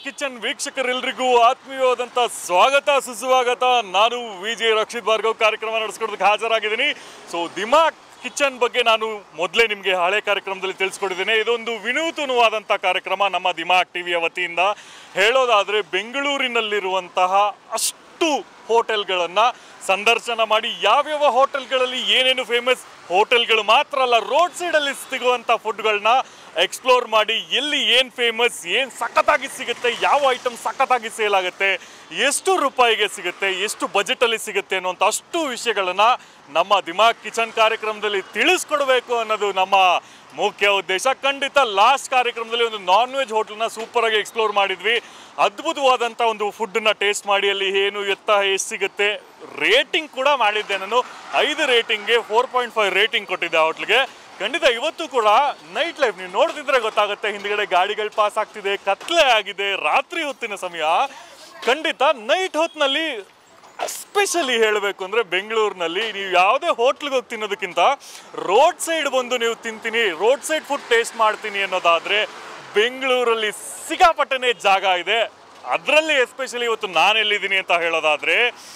Kitchen ವೀಕ್ಷಕರೆಲ್ಲರಿಗೂ ಆತ್ಮೀಯವಾದಂಥ ಸ್ವಾಗತ ಸುಸ್ವಾಗತ ನಾನು ವಿ ಜೆ ರಕ್ಷಿತ್ ಭಾರ್ಗವ್ ಕಾರ್ಯಕ್ರಮ ನಡೆಸ್ಕೊಡೋದಕ್ಕೆ ಹಾಜರಾಗಿದ್ದೀನಿ ಸೊ ದಿಮಾಕ್ ಕಿಚನ್ ಬಗ್ಗೆ ನಾನು ಮೊದಲೇ ನಿಮಗೆ ಹಳೆ ಕಾರ್ಯಕ್ರಮದಲ್ಲಿ ತಿಳಿಸ್ಕೊಟ್ಟಿದ್ದೇನೆ ಇದೊಂದು ವಿನೂತನವಾದಂಥ ಕಾರ್ಯಕ್ರಮ ನಮ್ಮ ದಿಮಾಕ್ ಟಿವಿಯ ವತಿಯಿಂದ ಹೇಳೋದಾದರೆ ಬೆಂಗಳೂರಿನಲ್ಲಿರುವಂತಹ ಅಷ್ಟು ಹೋಟೆಲ್ಗಳನ್ನು ಸಂದರ್ಶನ ಮಾಡಿ ಯಾವ್ಯಾವ ಹೋಟೆಲ್ಗಳಲ್ಲಿ ಏನೇನು ಫೇಮಸ್ ಹೋಟೆಲ್ಗಳು ಮಾತ್ರ ಅಲ್ಲ ರೋಡ್ ಸೈಡಲ್ಲಿ ಸಿಗುವಂಥ ಫುಡ್ಗಳನ್ನ ಎಕ್ಸ್ಪ್ಲೋರ್ ಮಾಡಿ ಎಲ್ಲಿ ಏನು ಫೇಮಸ್ ಏನು ಸಖತ್ತಾಗಿ ಸಿಗುತ್ತೆ ಯಾವ ಐಟಮ್ ಸಖತ್ತಾಗಿ ಸೇಲ್ ಆಗುತ್ತೆ ಎಷ್ಟು ರೂಪಾಯಿಗೆ ಸಿಗುತ್ತೆ ಎಷ್ಟು ಬಜೆಟಲ್ಲಿ ಸಿಗುತ್ತೆ ಅನ್ನುವಂಥ ಅಷ್ಟು ವಿಷಯಗಳನ್ನು ನಮ್ಮ ದಿಮಾಗ್ ಕಿಚನ್ ಕಾರ್ಯಕ್ರಮದಲ್ಲಿ ತಿಳಿಸ್ಕೊಡ್ಬೇಕು ಅನ್ನೋದು ನಮ್ಮ ಮುಖ್ಯ ಉದ್ದೇಶ ಖಂಡಿತ ಲಾಸ್ಟ್ ಕಾರ್ಯಕ್ರಮದಲ್ಲಿ ಒಂದು ನಾನ್ ವೆಜ್ ಹೋಟೆಲ್ನ ಸೂಪರಾಗಿ ಎಕ್ಸ್ಪ್ಲೋರ್ ಮಾಡಿದ್ವಿ ಅದ್ಭುತವಾದಂಥ ಒಂದು ಫುಡ್ಡನ್ನ ಟೇಸ್ಟ್ ಮಾಡಿ ಅಲ್ಲಿ ಏನು ಎತ್ತ ಎಷ್ಟು ಸಿಗುತ್ತೆ ರೇಟಿಂಗ್ ಕೂಡ ಮಾಡಿದ್ದೆ ನಾನು ಐದು ರೇಟಿಂಗ್ಗೆ ಫೋರ್ ಪಾಯಿಂಟ್ ಫೈವ್ ರೇಟಿಂಗ್ ಕೊಟ್ಟಿದ್ದೆ ಆ ಹೋಟ್ಲಿಗೆ ಖಂಡಿತ ಇವತ್ತು ಕೂಡ ನೈಟ್ ಲೈಫ್ ನೀವು ನೋಡ್ತಿದ್ರೆ ಗೊತ್ತಾಗುತ್ತೆ ಹಿಂದ್ಗಡೆ ಗಾಡಿಗಳು ಪಾಸ್ ಆಗ್ತಿದೆ ಕತ್ಲೆ ಆಗಿದೆ ರಾತ್ರಿ ಹೊತ್ತಿನ ಸಮಯ ಖಂಡಿತ ನೈಟ್ ಹೊತ್ತಿನಲ್ಲಿ ಎಸ್ಪೆಷಲಿ ಹೇಳಬೇಕು ಅಂದರೆ ಬೆಂಗಳೂರಿನಲ್ಲಿ ನೀವು ಯಾವುದೇ ಹೋಟ್ಲಿಗೆ ಹೋಗಿ ತಿನ್ನೋದಕ್ಕಿಂತ ರೋಡ್ ಸೈಡ್ ಬಂದು ನೀವು ತಿಂತೀನಿ ರೋಡ್ ಸೈಡ್ ಫುಡ್ ಟೇಸ್ಟ್ ಮಾಡ್ತೀನಿ ಅನ್ನೋದಾದರೆ ಬೆಂಗಳೂರಲ್ಲಿ ಸಿಕ್ಕಾಪಟ್ಟೆನೇ ಜಾಗ ಇದೆ ಅದರಲ್ಲಿ ಎಸ್ಪೆಷಲಿ ಇವತ್ತು ನಾನು ಎಲ್ಲಿದ್ದೀನಿ ಅಂತ ಹೇಳೋದಾದರೆ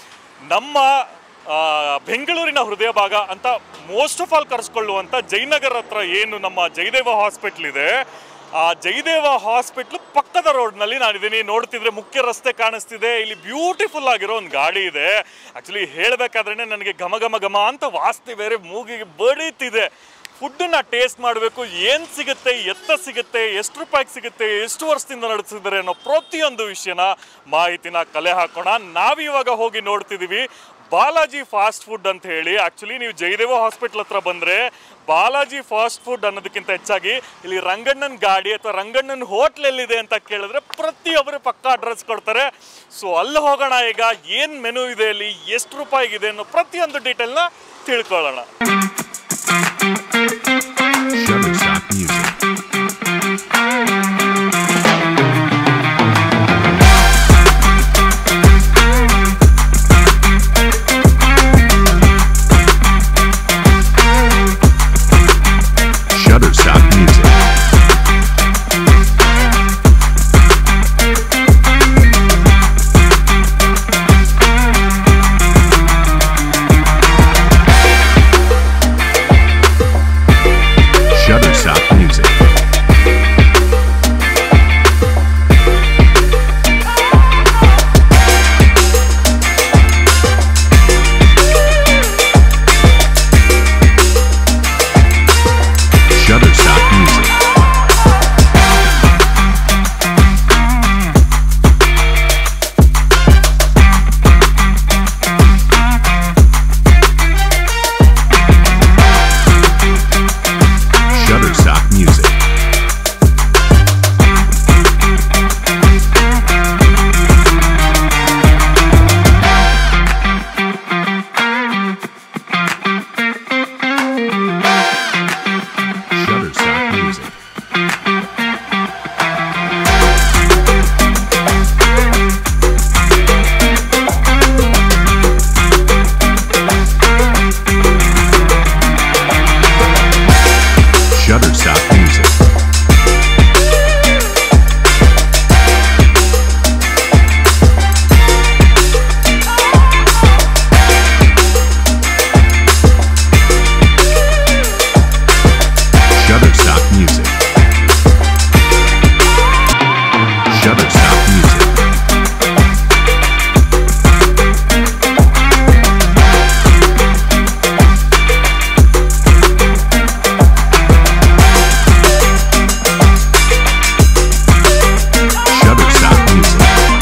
ನಮ್ಮ ಆ, ಬೆಂಗಳೂರಿನ ಹೃದಯ ಭಾಗ ಅಂತ ಮೋಸ್ಟ್ ಆಫ್ ಆಲ್ ಕರೆಸ್ಕೊಳ್ಳುವಂಥ ಜಯನಗರ ಹತ್ರ ಏನು ನಮ್ಮ ಜಯದೇವ ಹಾಸ್ಪಿಟ್ಲ್ ಇದೆ ಆ ಜಯದೇವ ಹಾಸ್ಪಿಟ್ಲ್ ಪಕ್ಕದ ರೋಡ್ನಲ್ಲಿ ನಾನಿದ್ದೀನಿ ನೋಡ್ತಿದ್ರೆ ಮುಖ್ಯ ರಸ್ತೆ ಕಾಣಿಸ್ತಿದೆ ಇಲ್ಲಿ ಬ್ಯೂಟಿಫುಲ್ ಆಗಿರೋ ಒಂದು ಗಾಡಿ ಇದೆ ಆ್ಯಕ್ಚುಲಿ ಹೇಳಬೇಕಾದ್ರೆ ನನಗೆ ಘಮ ಘಮ ಘಮ ಅಂತ ವಾಸನೆ ಬೇರೆ ಮೂಗಿಗೆ ಬಡೀತಿದೆ ಫುಡ್ಡನ್ನ ಟೇಸ್ಟ್ ಮಾಡಬೇಕು ಏನು ಸಿಗುತ್ತೆ ಎತ್ತ ಸಿಗುತ್ತೆ ಎಷ್ಟು ರೂಪಾಯಿಗೆ ಸಿಗುತ್ತೆ ಎಷ್ಟು ವರ್ಷದಿಂದ ನಡೆಸಿದ್ದಾರೆ ಅನ್ನೋ ಪ್ರತಿಯೊಂದು ವಿಷಯನ ಮಾಹಿತಿನ ಕಲೆ ಹಾಕೋಣ ನಾವಿವಾಗ ಹೋಗಿ ನೋಡ್ತಿದ್ದೀವಿ ಬಾಲಾಜಿ ಫಾಸ್ಟ್ ಫುಡ್ ಅಂತ ಹೇಳಿ ಆ್ಯಕ್ಚುಲಿ ನೀವು ಜಯದೇವ ಹಾಸ್ಪಿಟ್ಲ್ ಹತ್ರ ಬಂದರೆ ಬಾಲಾಜಿ ಫಾಸ್ಟ್ ಫುಡ್ ಅನ್ನೋದಕ್ಕಿಂತ ಹೆಚ್ಚಾಗಿ ಇಲ್ಲಿ ರಂಗಣ್ಣನ ಗಾಡಿ ಅಥವಾ ರಂಗಣ್ಣನ ಹೋಟ್ಲ್ ಎಲ್ಲಿದೆ ಅಂತ ಕೇಳಿದ್ರೆ ಪ್ರತಿಯೊಬ್ಬರು ಪಕ್ಕ ಅಡ್ರೆಸ್ ಕೊಡ್ತಾರೆ ಸೊ ಅಲ್ಲಿ ಹೋಗೋಣ ಈಗ ಏನು ಮೆನು ಇದೆ ಅಲ್ಲಿ ಎಷ್ಟು ರೂಪಾಯಿಗಿದೆ ಅನ್ನೋ ಪ್ರತಿಯೊಂದು ಡೀಟೇಲ್ನ ತಿಳ್ಕೊಳ್ಳೋಣ Shutterstock Music. Shutterstock Music. Shutterstock Music. Shutterstock Music. Shutterstock Music. Shutterstock Music. Shutterstock Music. Shutterstock Music. Shutterstock Music. Shutterstock Music.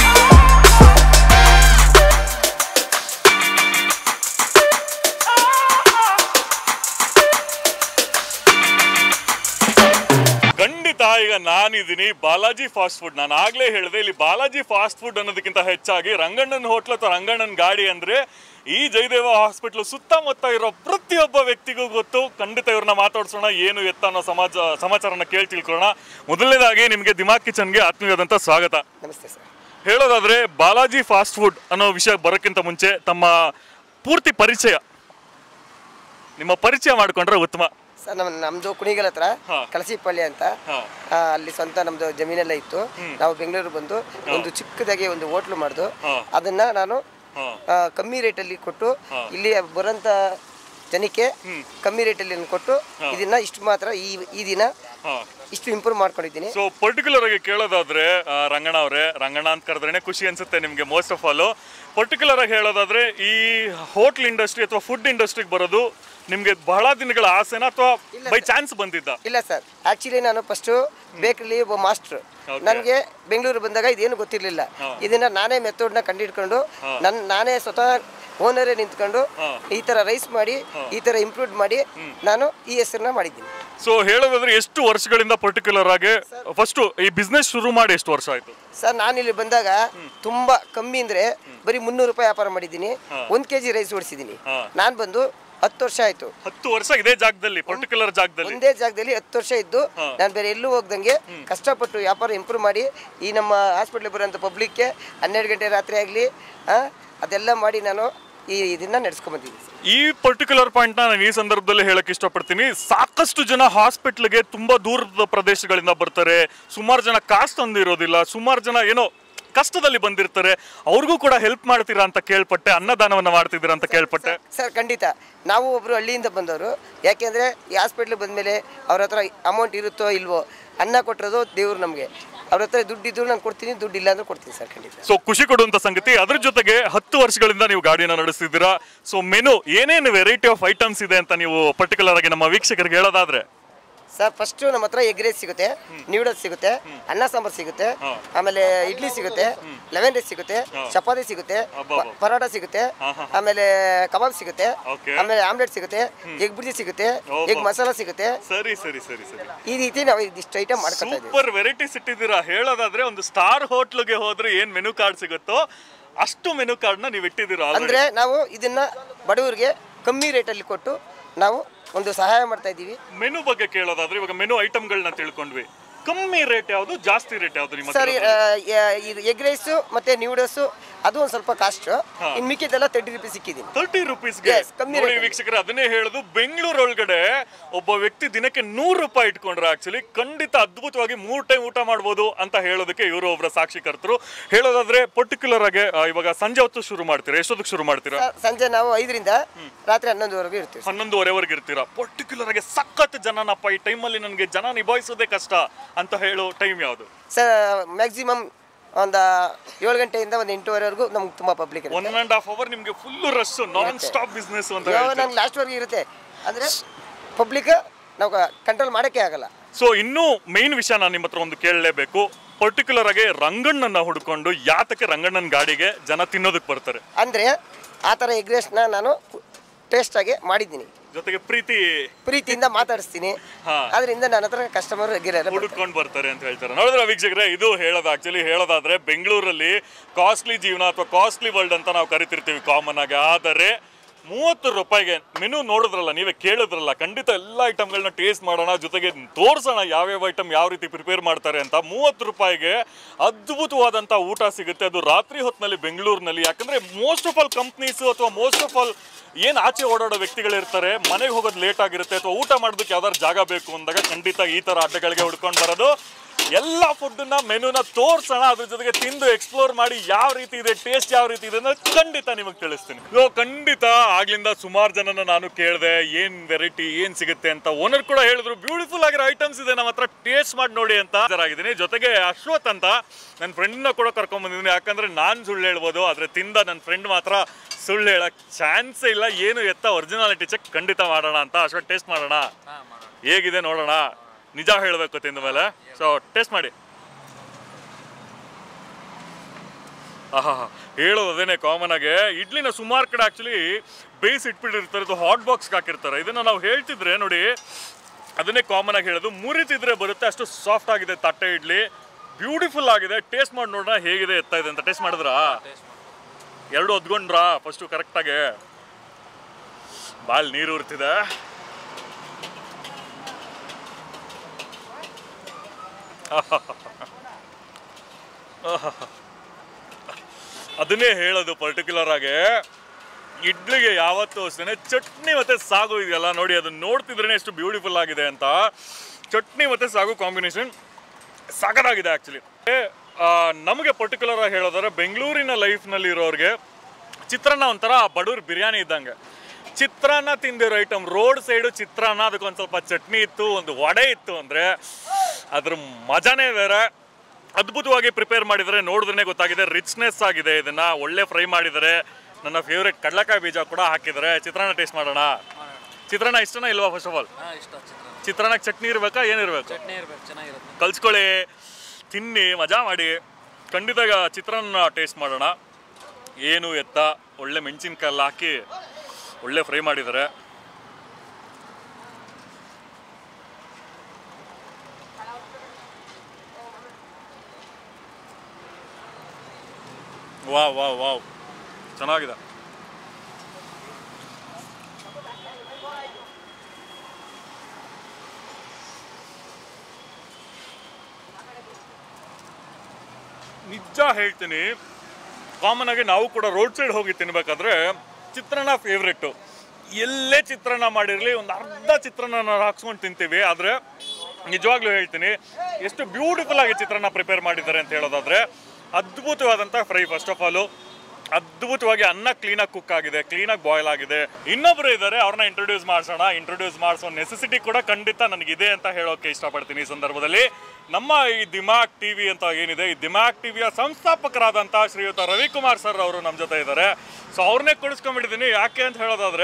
ಖಂಡಿತ ಈಗ ನಾನಿದ್ದೀನಿ ಬಾಲಾಜಿ ಫಾಸ್ಟ್ ಫುಡ್ ನಾನು ಆಗ್ಲೇ ಹೇಳಿದೆ ಇಲ್ಲಿ ಬಾಲಾಜಿ ಫಾಸ್ಟ್ ಫುಡ್ ಅನ್ನೋದಕ್ಕಿಂತ ಹೆಚ್ಚಾಗಿ ರಂಗಣ್ಣನ ಹೋಟ್ಲ್ ಅಥವಾ ರಂಗಣ್ಣನ ಗಾಡಿ ಅಂದ್ರೆ ಈ ಜಯದೇವ ಹಾಸ್ಪಿಟ್ಲ್ ಸುತ್ತಮುತ್ತ ಇರೋ ಪ್ರತಿಯೊಬ್ಬ ವ್ಯಕ್ತಿಗೂ ಗೊತ್ತು ಖಂಡಿತ ಇವ್ರನ್ನ ಮಾತಾಡ್ಸೋಣ ಏನು ಎತ್ತ ಅನ್ನೋ ಸಮಾಜ ಸಮಾಚಾರನ ಕೇಳಿ ತಿಳ್ಕೊಳ್ಳೋಣ ಮೊದಲನೇದಾಗಿ ನಿಮಗೆ ದಿಮಾಗ್ ಕಿಚನ್ಗೆ ಆತ್ಮೀಯವಾದಂಥ ಸ್ವಾಗತ ನಮಸ್ತೆ ಸರ್ ಹೇಳೋದಾದ್ರೆ ಬಾಲಾಜಿ ಫಾಸ್ಟ್ ಫುಡ್ ಅನ್ನೋ ವಿಷಯ ಬರೋಕ್ಕಿಂತ ಮುಂಚೆ ತಮ್ಮ ಪೂರ್ತಿ ಪರಿಚಯ ನಿಮ್ಮ ಪರಿಚಯ ಮಾಡ್ಕೊಂಡ್ರೆ ಉತ್ತಮ ಸರ್ ನಮ್ಮ ನಮ್ಮದು ಕುಣಿಗಲ್ ಹತ್ರ ಹಾ. ಕಲಸಿಪಳ್ಳಿ ಅಂತ ಹಾ. ಆ, ಅಲ್ಲಿ ಸ್ವಂತ ನಮ್ಮದು ಜಮೀನೆಲ್ಲ ಇತ್ತು ನಾವು ಬೆಂಗಳೂರು ಬಂದು ಒಂದು ಚಿಕ್ಕದಾಗಿ ಒಂದು ಹೋಟ್ಲು ಮಾಡ್ದು ಹಾ. ಅದನ್ನ ನಾನು ಹಾ. ಆ, ಕಮ್ಮಿ ರೇಟಲ್ಲಿ ಕೊಟ್ಟು ಇಲ್ಲಿ ಬರೋಂಥ ಜನಕ್ಕೆ ಕಮ್ಮಿ ರೇಟಲ್ಲಿ ಕೊಟ್ಟು ಇದನ್ನ ಇಷ್ಟು ಮಾತ್ರ ಈ ಈ ದಿನ ಹಾ ಇಷ್ಟು ಇಂಪ್ರೂವ್ ಮಾಡ್ಕೊಂಡಿದ್ದೀನಿ ಸೊ ಪರ್ಟಿಕ್ಯುಲರ್ ಆಗಿ ಕೇಳೋದಾದ್ರೆ ಆ, ರಂಗಣ್ಣ ಅವರೇ ರಂಗಣ್ಣ ಅಂತ ಕರೆದ್ರೇನೆ ಖುಷಿ ಅನ್ಸುತ್ತೆ ನಿಮಗೆ ಮೋಸ್ಟ್ ಆಫ್ ಆಲ್ ಪರ್ಟಿಕ್ಯುಲರ್ ಆಗಿ ಹೇಳೋದಾದ್ರೆ ಈ ಹೋಟ್ಲ್ ಇಂಡಸ್ಟ್ರಿ ಅಥವಾ ಫುಡ್ ಇಂಡಸ್ಟ್ರಿಗೆ ಬರೋದು ನಿಮಗೆ ಬಹಳ ದಿನಗಳ ಆಸೆನಾ ಅಥವಾ ಬೈ ಚಾನ್ಸ್ ಬಂದಿದ್ದ ಇಲ್ಲ ಸರ್ ಆಕ್ಚುಲಿ ನಾನು ಫಸ್ಟು ಬೇಕರಿಲಿ ಒಬ್ಬ ಮಾಸ್ಟ್ರು Okay. ನನಗೆ ಬೆಂಗಳೂರು ಬಂದಾಗ ಇದೇನು ಗೊತ್ತಿರಲಿಲ್ಲ ಇದನ್ನ ನಾನೇ ಮೆಥಡ್ನ ಕಂಡುಹಿಡ್ಕೊಂಡು ನನ್ನ ನಾನೇ ಸ್ವತಃ ಓನರೇ ನಿಂತ್ಕೊಂಡು ಈ ಥರ ರೈಸ್ ಮಾಡಿ ಈ ಥರ ಇಂಪ್ರೂವ್ ಮಾಡಿ ನಾನು ಈ ಹೆಸರನ್ನ ಮಾಡಿದ್ದೀನಿ ಸೊ ಹೇಳೋದಾದ್ರೆ ಎಷ್ಟು ವರ್ಷಗಳಿಂದ ಪರ್ಟಿಕ್ಯುಲರ್ ಆಗಿ ಫಸ್ಟ್ ಈ ಬಿಸ್ನೆಸ್ ಶುರು ಮಾಡಿ ಎಷ್ಟು ವರ್ಷ ಆಯ್ತು ಸರ್ ನಾನು ಇಲ್ಲಿ ಬಂದಾಗ ತುಂಬಾ ಕಮ್ಮಿ ಅಂದ್ರೆ ಬರೀ ಮುನ್ನೂರು ರೂಪಾಯಿ ವ್ಯಾಪಾರ ಮಾಡಿದ್ದೀನಿ ಒಂದು ಕೆ ಜಿ ರೈಸ್ ಓಡಿಸಿದ್ದೀನಿ ಹಾ. ನಾನು ಬಂದು ಹತ್ತು ವರ್ಷ ಆಯ್ತು ಹತ್ತು ವರ್ಷ ಇದೇ ಜಾಗದಲ್ಲಿ ಪರ್ಟಿಕ್ಯುಲರ್ ಜಾಗದಲ್ಲಿ ಒಂದೇ ಜಾಗದಲ್ಲಿ ಹತ್ತು ವರ್ಷ ಇದ್ದು ನಾನು ಬೇರೆ ಎಲ್ಲೂ ಹೋಗ್ದಂಗೆ ಕಷ್ಟಪಟ್ಟು ವ್ಯಾಪಾರ ಇಂಪ್ರೂವ್ ಮಾಡಿ ಈ ನಮ್ಮ ಹಾಸ್ಪಿಟ್ಲಿಗೆ ಬರೋಂಥ ಪಬ್ಲಿಕ್ಗೆ ಹನ್ನೆರಡು ಗಂಟೆ ರಾತ್ರಿ ಆಗಲಿ ಅದೆಲ್ಲ ಮಾಡಿ ನಾನು ಈ ಇದನ್ನ ನಡೆಸ್ಕೊಂಬಂದಿದ್ದೀನಿ ಸರ್ ಈ ಪರ್ಟಿಕ್ಯುಲರ್ ಪಾಯಿಂಟ್ ನಾನು ಈ ಸಂದರ್ಭದಲ್ಲಿ ಹೇಳಕ್ ಇಷ್ಟಪಡ್ತೀನಿ ಸಾಕಷ್ಟು ಜನ ಹಾಸ್ಪಿಟ್ಲ್ಗೆ ತುಂಬಾ ದೂರದ ಪ್ರದೇಶಗಳಿಂದ ಬರ್ತಾರೆ ಸುಮಾರು ಜನ ಕಾಸು ತಂದಿರೋದಿಲ್ಲ ಸುಮಾರು ಜನ ಏನೋ ಕಷ್ಟದಲ್ಲಿ ಬಂದಿರ್ತಾರೆ ಅವ್ರಿಗೂ ಕೂಡ ಹೆಲ್ಪ್ ಮಾಡ್ತೀರಾ ಅಂತ ಕೇಳ್ಪಟ್ಟೆ ಅನ್ನದಾನವನ್ನ ಮಾಡ್ತಿದ್ದೀರಾ ಅಂತ ಕೇಳ್ಪಟ್ಟೆ ಸರ್ ಖಂಡಿತ ನಾವು ಒಬ್ಬರು ಹಳ್ಳಿಯಿಂದ ಬಂದವರು ಯಾಕೆಂದರೆ ಈ ಹಾಸ್ಪಿಟ್ಲಿಗೆ ಬಂದಮೇಲೆ ಅವ್ರ ಹತ್ರ ಅಮೌಂಟ್ ಇರುತ್ತೋ ಇಲ್ವೋ ಅನ್ನ ಕೊಟ್ಟಿರೋದು ದೇವ್ರು ನಮಗೆ ಅವ್ರ ಹತ್ರ ದುಡ್ಡಿದ್ರು ನಾನು ಕೊಡ್ತೀನಿ ದುಡ್ಡು ಇಲ್ಲ ಅಂದ್ರೆ ಕೊಡ್ತೀನಿ ಸರ್ ಖಂಡಿತ ಸೊ ಖುಷಿ ಕೊಡುವಂತ ಸಂಗತಿ ಅದ್ರ ಜೊತೆಗೆ ಹತ್ತು ವರ್ಷಗಳಿಂದ ನೀವು ಗಾಡಿನ ನಡೆಸ್ತಿದ್ದೀರಾ ಸೊ ಮೆನು ಏನೇನು ವೆರೈಟಿ ಆಫ್ ಐಟಮ್ಸ್ ಇದೆ ಅಂತ ನೀವು ಪರ್ಟಿಕ್ಯುಲರ್ ಆಗಿ ನಮ್ಮ ವೀಕ್ಷಕರಿಗೆ ಹೇಳೋದಾದ್ರೆ ಸರ್ ಫಸ್ಟು ನಮ್ಮ ಹತ್ರ ಎಗ್ ರೈಸ್ ಸಿಗುತ್ತೆ ನ್ಯೂಡಲ್ಸ್ ಸಿಗುತ್ತೆ ಅನ್ನ ಸಾಂಬಾರು ಸಿಗುತ್ತೆ ಆಮೇಲೆ ಇಡ್ಲಿ ಸಿಗುತ್ತೆ ಲೆಮನ್ ರೈಸ್ ಸಿಗುತ್ತೆ ಚಪಾತಿ ಸಿಗುತ್ತೆ ಪ- ಪರೋಟ ಸಿಗುತ್ತೆ ಆಮೇಲೆ ಕಬಾಬ್ ಸಿಗುತ್ತೆ Okay. ಆಮೇಲೆ ಆಮ್ಲೆಟ್ ಸಿಗುತ್ತೆ ಎಗ್ ಬುರ್ಜಿ ಸಿಗುತ್ತೆ ಎಗ್ ಮಸಾಲ ಸಿಗುತ್ತೆ ಸರಿ ಸರಿ ಸರಿ ಸರಿ ಈ ರೀತಿ ನಾವು ಇದಿಷ್ಟು ಐಟಮ್ ಮಾಡ್ಕೊತಾ ಇದ್ದೀವಿ ಸೂಪರ್ ವೆರೈಟೀಸ್ ಇಟ್ಟಿದ್ದೀರಾ ಹೇಳೋದಾದ್ರೆ ಒಂದು ಸ್ಟಾರ್ ಹೋಟ್ಲ್ಗೆ ಹೋದ್ರೆ ಏನ್ ಮೆನು ಕಾರ್ಡ್ ಸಿಗುತ್ತೋ ಅಷ್ಟು ಮೆನು ಕಾರ್ಡ್ನ ನೀವು ಇಟ್ಟಿದ್ದೀರಾ already. ಅಂದ್ರೆ ನಾವು ಇದನ್ನ ಬಡವರಿಗೆ ಕಮ್ಮಿ ರೇಟಲ್ಲಿ ಕೊಟ್ಟು ನಾವು ಒಂದು ಸಹಾಯ ಮಾಡ್ತಾ ಇದ್ದೀವಿ ಮೆನು ಬಗ್ಗೆ ಕೇಳೋದಾದ್ರೆ ಇವಾಗ ಮೆನು ಐಟಮ್ಗಳನ್ನ ತಿಳ್ಕೊಂಡ್ವಿ ಕಮ್ಮಿ ರೇಟ್ ಯಾವುದು ಜಾಸ್ತಿ ರೇಟ್ ಯಾವುದು ನಿಮ್ಮ ಸರ್ ಇದು ಎಗ್ ರೈಸು ಮತ್ತೆ ನ್ಯೂಡಲ್ಸು ಅದು ಒಂದು ಸ್ವಲ್ಪ ಕಾಸ್ಟ್ ಇನ್ನು ಮಿಕ್ಕಿದ್ದೆಲ್ಲ ತರ್ಟಿ ರುಪೀಸ್ ಸಿಕ್ಕಿದ್ದೀನಿ ತರ್ಟಿ ರುಪೀಸ್ಗೆ Yes, ಕಮ್ಮಿ ನೋಡಿ rate. ವೀಕ್ಷಕರೇ ಅದನ್ನೇ ಹೇಳುದು ಬೆಂಗಳೂರು ಒಳಗಡೆ ಒಬ್ಬ ವ್ಯಕ್ತಿ ದಿನಕ್ಕೆ ನೂರು ರೂಪಾಯಿ ಇಟ್ಕೊಂಡ್ರೆ ಆಕ್ಚುಲಿ ಖಂಡಿತ ಅದ್ಭುತವಾಗಿ ಮೂರ್ ಟೈಮ್ ಊಟ ಮಾಡ್ಬೋದು ಅಂತ ಹೇಳೋದಕ್ಕೆ ಇವರು ಒಬ್ಬರ ಸಾಕ್ಷಿಕರ್ತರು ಹೇಳೋದಾದ್ರೆ ಪರ್ಟಿಕ್ಯುಲರ್ ಆಗಿ ಆ, ಇವಾಗ ಸಂಜೆ ಹೊತ್ತು ಶುರು ಮಾಡ್ತೀರಾ ಎಷ್ಟೊತ್ತಿಗೆ ಶುರು ಮಾಡ್ತೀರಾ ಸರ್, ಸಂಜೆ ನಾವು ಐದರಿಂದ ರಾತ್ರಿ ಹನ್ನೊಂದುವರೆಗೂ ಇರ್ತೀವಿ ಹನ್ನೊಂದುವರೆವರೆಗೆ ಇರ್ತೀರಾ ಪರ್ಟಿಕ್ಯುಲರ್ ಆಗಿ ಸಖತ್ ಜನನಪ್ಪ ಈ ಟೈಮಲ್ಲಿ ನನಗೆ ಜನ ನಿಭಾಯಿಸೋದೇ ಕಷ್ಟ ಅಂತ ಹೇಳೋ ಟೈಮ್ ಯಾವುದು ಸರ್ ಮ್ಯಾಕ್ಸಿಮಮ್ ಒಂದು ಏಳು ಗಂಟೆಯಿಂದ ಒಂದು ಎಂಟೂವರೆವರೆಗೂ ನಮ್ಗೆ ತುಂಬ ಪಬ್ಲಿಕ್ ಒನ್ ಇರುತ್ತೆ ಅಂಡ್ ಹಾಫ್ ಅವರ್ ನಿಮ್ಗೆ full rush non stop business ಅಂತ ಇವಾಗ ಹೇಳ್ತಾರೆ ನಂಗೆ ಲಾಸ್ಟ್ವರೆಗೆ ಇರುತ್ತೆ ಅಂದರೆ ಪಬ್ಲಿಕ್ ನಾವು ಕಂಟ್ರೋಲ್ ಮಾಡೋಕ್ಕೆ ಆಗಲ್ಲ ಸೊ ಇನ್ನೂ ಮೇನ್ ವಿಷಯ ನಾನು ನಿಮ್ಮ ಹತ್ರ ಒಂದು ಕೇಳಲೇಬೇಕು ಪರ್ಟಿಕ್ಯುಲರ್ ಆಗಿ ರಂಗಣ್ಣನ ಹುಡ್ಕೊಂಡು ಯಾತಕ್ಕೆ ರಂಗಣ್ಣನ ಗಾಡಿಗೆ ಜನ ತಿನ್ನೋದಕ್ಕೆ ಬರ್ತಾರೆ ಅಂದರೆ ಆ ಥರ ಎಗ್ ರೈಸ್ನ ನಾನು ಟೇಸ್ಟಾಗಿ ಮಾಡಿದ್ದೀನಿ ಜೊತೆಗೆ ಪ್ರೀತಿ ಪ್ರೀತಿಯಿಂದ ಮಾತಾಡಿಸ್ತೀನಿ ಹಾ. ಅದರಿಂದ ನನ್ನ ಹತ್ರ ಕಸ್ಟಮರ್ ರೆಗ್ಯುಲರ್ ಹುಡುಕೊಂಡು ಬರ್ತಾರೆ ಅಂತ ಹೇಳ್ತಾರೆ ನೋಡಿದ್ರೆ ವೀಕ್ಷಕರೇ ಇದು ಹೇಳೋದು ಆಕ್ಚುಲಿ ಹೇಳೋದಾದ್ರೆ ಬೆಂಗಳೂರಲ್ಲಿ ಕಾಸ್ಟ್ಲಿ ಜೀವನ ಅಥವಾ ಕಾಸ್ಟ್ಲಿ ವರ್ಲ್ಡ್ ಅಂತ ನಾವು ಕರಿತಿರ್ತೀವಿ ಕಾಮನ್ ಆಗಿ ಆದರೆ ಮೂವತ್ತು ರೂಪಾಯಿಗೆ ಮೆನು ನೋಡಿದ್ರಲ್ಲ ನೀವೇ ಕೇಳಿದ್ರಲ್ಲ ಖಂಡಿತ ಎಲ್ಲ ಐಟಮ್ಗಳನ್ನ ಟೇಸ್ಟ್ ಮಾಡೋಣ ಜೊತೆಗೆ ತೋರಿಸೋಣ ಯಾವ್ಯಾವ ಐಟಮ್ ಯಾವ ರೀತಿ ಪ್ರಿಪೇರ್ ಮಾಡ್ತಾರೆ ಅಂತ ಮೂವತ್ತು ರೂಪಾಯಿಗೆ ಅದ್ಭುತವಾದಂಥ ಊಟ ಸಿಗುತ್ತೆ ಅದು ರಾತ್ರಿ ಹೊತ್ತಿನಲ್ಲಿ ಬೆಂಗಳೂರಿನಲ್ಲಿ ಯಾಕಂದ್ರೆ ಮೋಸ್ಟ್ ಆಫ್ ಆಲ್ ಕಂಪ್ನೀಸು ಅಥವಾ ಮೋಸ್ಟ್ ಆಫ್ ಆಲ್ ಏನು ಆಚೆ ಓಡಾಡೋ ವ್ಯಕ್ತಿಗಳಿರ್ತಾರೆ ಮನೆಗೆ ಹೋಗೋದು ಲೇಟ್ ಆಗಿರುತ್ತೆ ಅಥವಾ ಊಟ ಮಾಡೋದಕ್ಕೆ ಯಾವ್ದಾದ್ರು ಜಾಗ ಬೇಕು ಅಂದಾಗ ಖಂಡಿತ ಈ ಥರ ಅಡ್ಡಗಳಿಗೆ ಹುಡ್ಕೊಂಡು ಬರೋದು ಎಲ್ಲ ಫುಡ್ನ ಮೆನುನ ತೋರ್ಸೋಣ ಅದ್ರ ಜೊತೆಗೆ ತಿಂದು ಎಕ್ಸ್ಪ್ಲೋರ್ ಮಾಡಿ ಯಾವ ರೀತಿ ಇದೆ ಟೇಸ್ಟ್ ಯಾವ ರೀತಿ ಇದೆ ಅನ್ನೋದು ಖಂಡಿತ ನಿಮಗೆ ತಿಳಿಸ್ತೀನಿ ಸೊ ಖಂಡಿತ ಆಗ್ಲಿಂದ ಸುಮಾರು ಜನನ ನಾನು ಕೇಳಿದೆ ಏನ್ ವೆರೈಟಿ ಏನ್ ಸಿಗುತ್ತೆ ಅಂತ ಓನರ್ ಕೂಡ ಹೇಳಿದ್ರು ಬ್ಯೂಟಿಫುಲ್ ಆಗಿರೋ ಐಟಮ್ಸ್ ಇದೆ ನಮ್ಮ ಹತ್ರ ಟೇಸ್ಟ್ ಮಾಡಿ ನೋಡಿ ಅಂತ ಹಾಜರಾಗಿದ್ದೀನಿ ಜೊತೆಗೆ ಅಶ್ವಥ್ ಅಂತ ನನ್ನ ಫ್ರೆಂಡ್ನ ಕೂಡ ಕರ್ಕೊಂಡ್ ಬಂದಿದ್ದೀನಿ ಯಾಕಂದ್ರೆ ನಾನು ಸುಳ್ಳು ಹೇಳ್ಬೋದು ಆದ್ರೆ ತಿಂದ ನನ್ನ ಫ್ರೆಂಡ್ ಮಾತ್ರ ಸುಳ್ಳು ಹೇಳಕ್ ಚಾನ್ಸೇ ಇಲ್ಲ ಏನು ಎತ್ತ ಒರಿಜಿನಾಲಿಟಿ ಚೆಕ್ ಖಂಡಿತ ಮಾಡೋಣ ಅಂತ ಅಶ್ವಥ್ ಟೇಸ್ಟ್ ಮಾಡೋಣ ಹೇಗಿದೆ ನೋಡೋಣ ನಿಜ ಹೇಳಬೇಕು ತಿಂದ ಮೇಲೆ ಸೊ ಟೇಸ್ಟ್ ಮಾಡಿ ಆಹಾ ಹೇಳೋದು ಅದೇನೆ ಕಾಮನ್ ಆಗಿ ಇಡ್ಲಿನ ಸುಮಾರು ಕಡೆ ಆಕ್ಚುಲಿ ಬೇಯಿಸಿ ಇಟ್ಬಿಟ್ಟಿರ್ತಾರೆ ಇದು ಹಾಟ್ ಬಾಕ್ಸ್ಗೆ ಹಾಕಿರ್ತಾರೆ ಇದನ್ನ ನಾವು ಹೇಳ್ತಿದ್ರೆ ನೋಡಿ ಅದನ್ನೇ ಕಾಮನ್ ಆಗಿ ಹೇಳೋದು ಮುರಿತಿದ್ರೆ ಬರುತ್ತೆ ಅಷ್ಟು ಸಾಫ್ಟ್ ಆಗಿದೆ ತಟ್ಟೆ ಇಡ್ಲಿ ಬ್ಯೂಟಿಫುಲ್ ಆಗಿದೆ ಟೇಸ್ಟ್ ಮಾಡಿ ನೋಡೋಣ ಹೇಗಿದೆ ಎತ್ತಾ ಇದೆ ಅಂತ ಟೇಸ್ಟ್ ಮಾಡಿದ್ರಾ ಎರಡು ಒದ್ಕೊಂಡ್ರಾ ಫಸ್ಟು ಕರೆಕ್ಟಾಗಿ ಬಾಲ್ ನೀರು ಉರ್ತಿದೆ ಅದನ್ನೇ ಹೇಳೋದು ಪರ್ಟಿಕ್ಯುಲರ್ ಆಗಿ ಇಡ್ಲಿಗೆ ಯಾವತ್ತೂ ಅಷ್ಟೇ ಚಟ್ನಿ ಮತ್ತೆ ಸಾಗು ಇದೆಯಲ್ಲ ನೋಡಿ ಅದನ್ನ ನೋಡ್ತಿದ್ರೇನೆ ಎಷ್ಟು ಬ್ಯೂಟಿಫುಲ್ ಆಗಿದೆ ಅಂತ ಚಟ್ನಿ ಮತ್ತೆ ಸಾಗು ಕಾಂಬಿನೇಷನ್ ಸಖತ್ತಾಗಿದೆ ಆ್ಯಕ್ಚುಲಿ ನಮಗೆ ಪರ್ಟಿಕ್ಯುಲರ್ ಆಗಿ ಹೇಳೋದಾದ್ರೆ ಬೆಂಗಳೂರಿನ ಲೈಫ್ನಲ್ಲಿ ಇರೋರಿಗೆ ಚಿತ್ರಾನ್ನ ಒಂಥರ ಬಡವ್ರ ಬಿರಿಯಾನಿ ಇದ್ದಂಗೆ ಚಿತ್ರಾನ್ನ ತಿಂದಿರೋ ಐಟಮ್ ರೋಡ್ ಸೈಡು ಚಿತ್ರಾನ್ನ ಅದಕ್ಕೊಂದು ಸ್ವಲ್ಪ ಚಟ್ನಿ ಇತ್ತು ಒಂದು ವಡೆ ಇತ್ತು ಅಂದರೆ ಅದ್ರ ಮಜಾನೇ ಬೇರೆ ಅದ್ಭುತವಾಗಿ ಪ್ರಿಪೇರ್ ಮಾಡಿದರೆ ನೋಡಿದ್ರೆ ಗೊತ್ತಾಗಿದೆ ರಿಚ್ನೆಸ್ ಆಗಿದೆ ಇದನ್ನ ಒಳ್ಳೆ ಫ್ರೈ ಮಾಡಿದ್ದಾರೆ ನನ್ನ ಫೇವ್ರೆಟ್ ಕಡಲೆಕಾಯಿ ಬೀಜ ಕೂಡ ಹಾಕಿದ್ದಾರೆ ಚಿತ್ರಾನ್ನ ಟೇಸ್ಟ್ ಮಾಡೋಣ ಚಿತ್ರಾನ್ನ ಇಷ್ಟನಾ ಇಲ್ವಾ ಫಸ್ಟ್ ಆಫ್ ಆಲ್ ಹಾಂ ಇಷ್ಟ ಚಿತ್ರ ಚಿತ್ರಾನ್ನಕ್ಕೆ ಚಟ್ನಿ ಇರಬೇಕಾ ಏನಿರಬೇಕು ಚಟ್ನಿ ಇರ್ಬೇಕು ಚೆನ್ನಾಗಿರುತ್ತೆ ಕಲ್ಸ್ಕೊಳ್ಳಿ ತಿನ್ನಿ ಮಜಾ ಮಾಡಿ ಖಂಡಿತ ಈಗ ಚಿತ್ರಾನ್ನ ಟೇಸ್ಟ್ ಮಾಡೋಣ ಏನು ಎತ್ತ ಒಳ್ಳೆ ಮೆಣಸಿನ್ಕಾಯಲ್ಲಿ ಹಾಕಿ ಒಳ್ಳೆ ಫ್ರೈ ಮಾಡಿದ್ದಾರೆ ವಾವ್ ವಾವ್ ವಾವ್ ಚೆನ್ನಾಗಿದೆ ನಿಜ ಹೇಳ್ತೀನಿ ಕಾಮನ್ ಆಗಿ ನಾವು ಕೂಡ ರೋಡ್ ಸೈಡ್ ಹೋಗಿ ತಿನ್ಬೇಕಾದ್ರೆ ಚಿತ್ರಾನ್ನ ಫೇವ್ರೆಟ್ಟು ಎಲ್ಲೇ ಚಿತ್ರಾನ್ನ ಮಾಡಿರಲಿ ಒಂದು ಅರ್ಧ ಚಿತ್ರಾನ್ನ ಹಾಕ್ಸ್ಕೊಂಡು ತಿಂತೀವಿ ಆದರೆ ನಿಜವಾಗ್ಲೂ ಹೇಳ್ತೀನಿ ಎಷ್ಟು ಬ್ಯೂಟಿಫುಲ್ ಆಗಿ ಚಿತ್ರಾನ್ನ ಪ್ರಿಪೇರ್ ಮಾಡಿದ್ದಾರೆ ಅಂತ ಹೇಳೋದಾದ್ರೆ ಅದ್ಭುತವಾದಂಥ ಫ್ರೈ ಫಸ್ಟ್ ಆಫ್ ಆಲು ಅದ್ಭುತವಾಗಿ ಅನ್ನ ಕ್ಲೀನಾಗಿ ಕುಕ್ ಆಗಿದೆ ಕ್ಲೀನಾಗಿ ಬಾಯ್ಲ್ ಆಗಿದೆ ಇನ್ನೊಬ್ರು ಇದ್ದಾರೆ ಅವ್ರನ್ನ ಇಂಟ್ರೊಡ್ಯೂಸ್ ಮಾಡಿಸೋಣ ಇಂಟ್ರೊಡ್ಯೂಸ್ ಮಾಡಿಸೋ ನೆಸೆಸಿಟಿ ಕೂಡ ಖಂಡಿತ ನನಗಿದೆ ಅಂತ ಹೇಳೋಕೆ ಇಷ್ಟಪಡ್ತೀನಿ ಈ ಸಂದರ್ಭದಲ್ಲಿ ನಮ್ಮ ಈ ದಿಮಾಕ್ ಟಿವಿ ಅಂತ ಏನಿದೆ ಈ ದಿಮಾಕ್ ಟಿವಿಯ ಸಂಸ್ಥಾಪಕರಾದಂಥ ಶ್ರೀಯುತ ರವಿಕುಮಾರ್ ಸರ್ ಅವರು ನಮ್ಮ ಜೊತೆ ಇದ್ದಾರೆ ಸೊ ಅವ್ರನ್ನೇ ಕೊಡಿಸ್ಕೊಂಡ್ಬಿಟ್ಟಿದ್ದೀನಿ ಯಾಕೆ ಅಂತ ಹೇಳೋದಾದ್ರೆ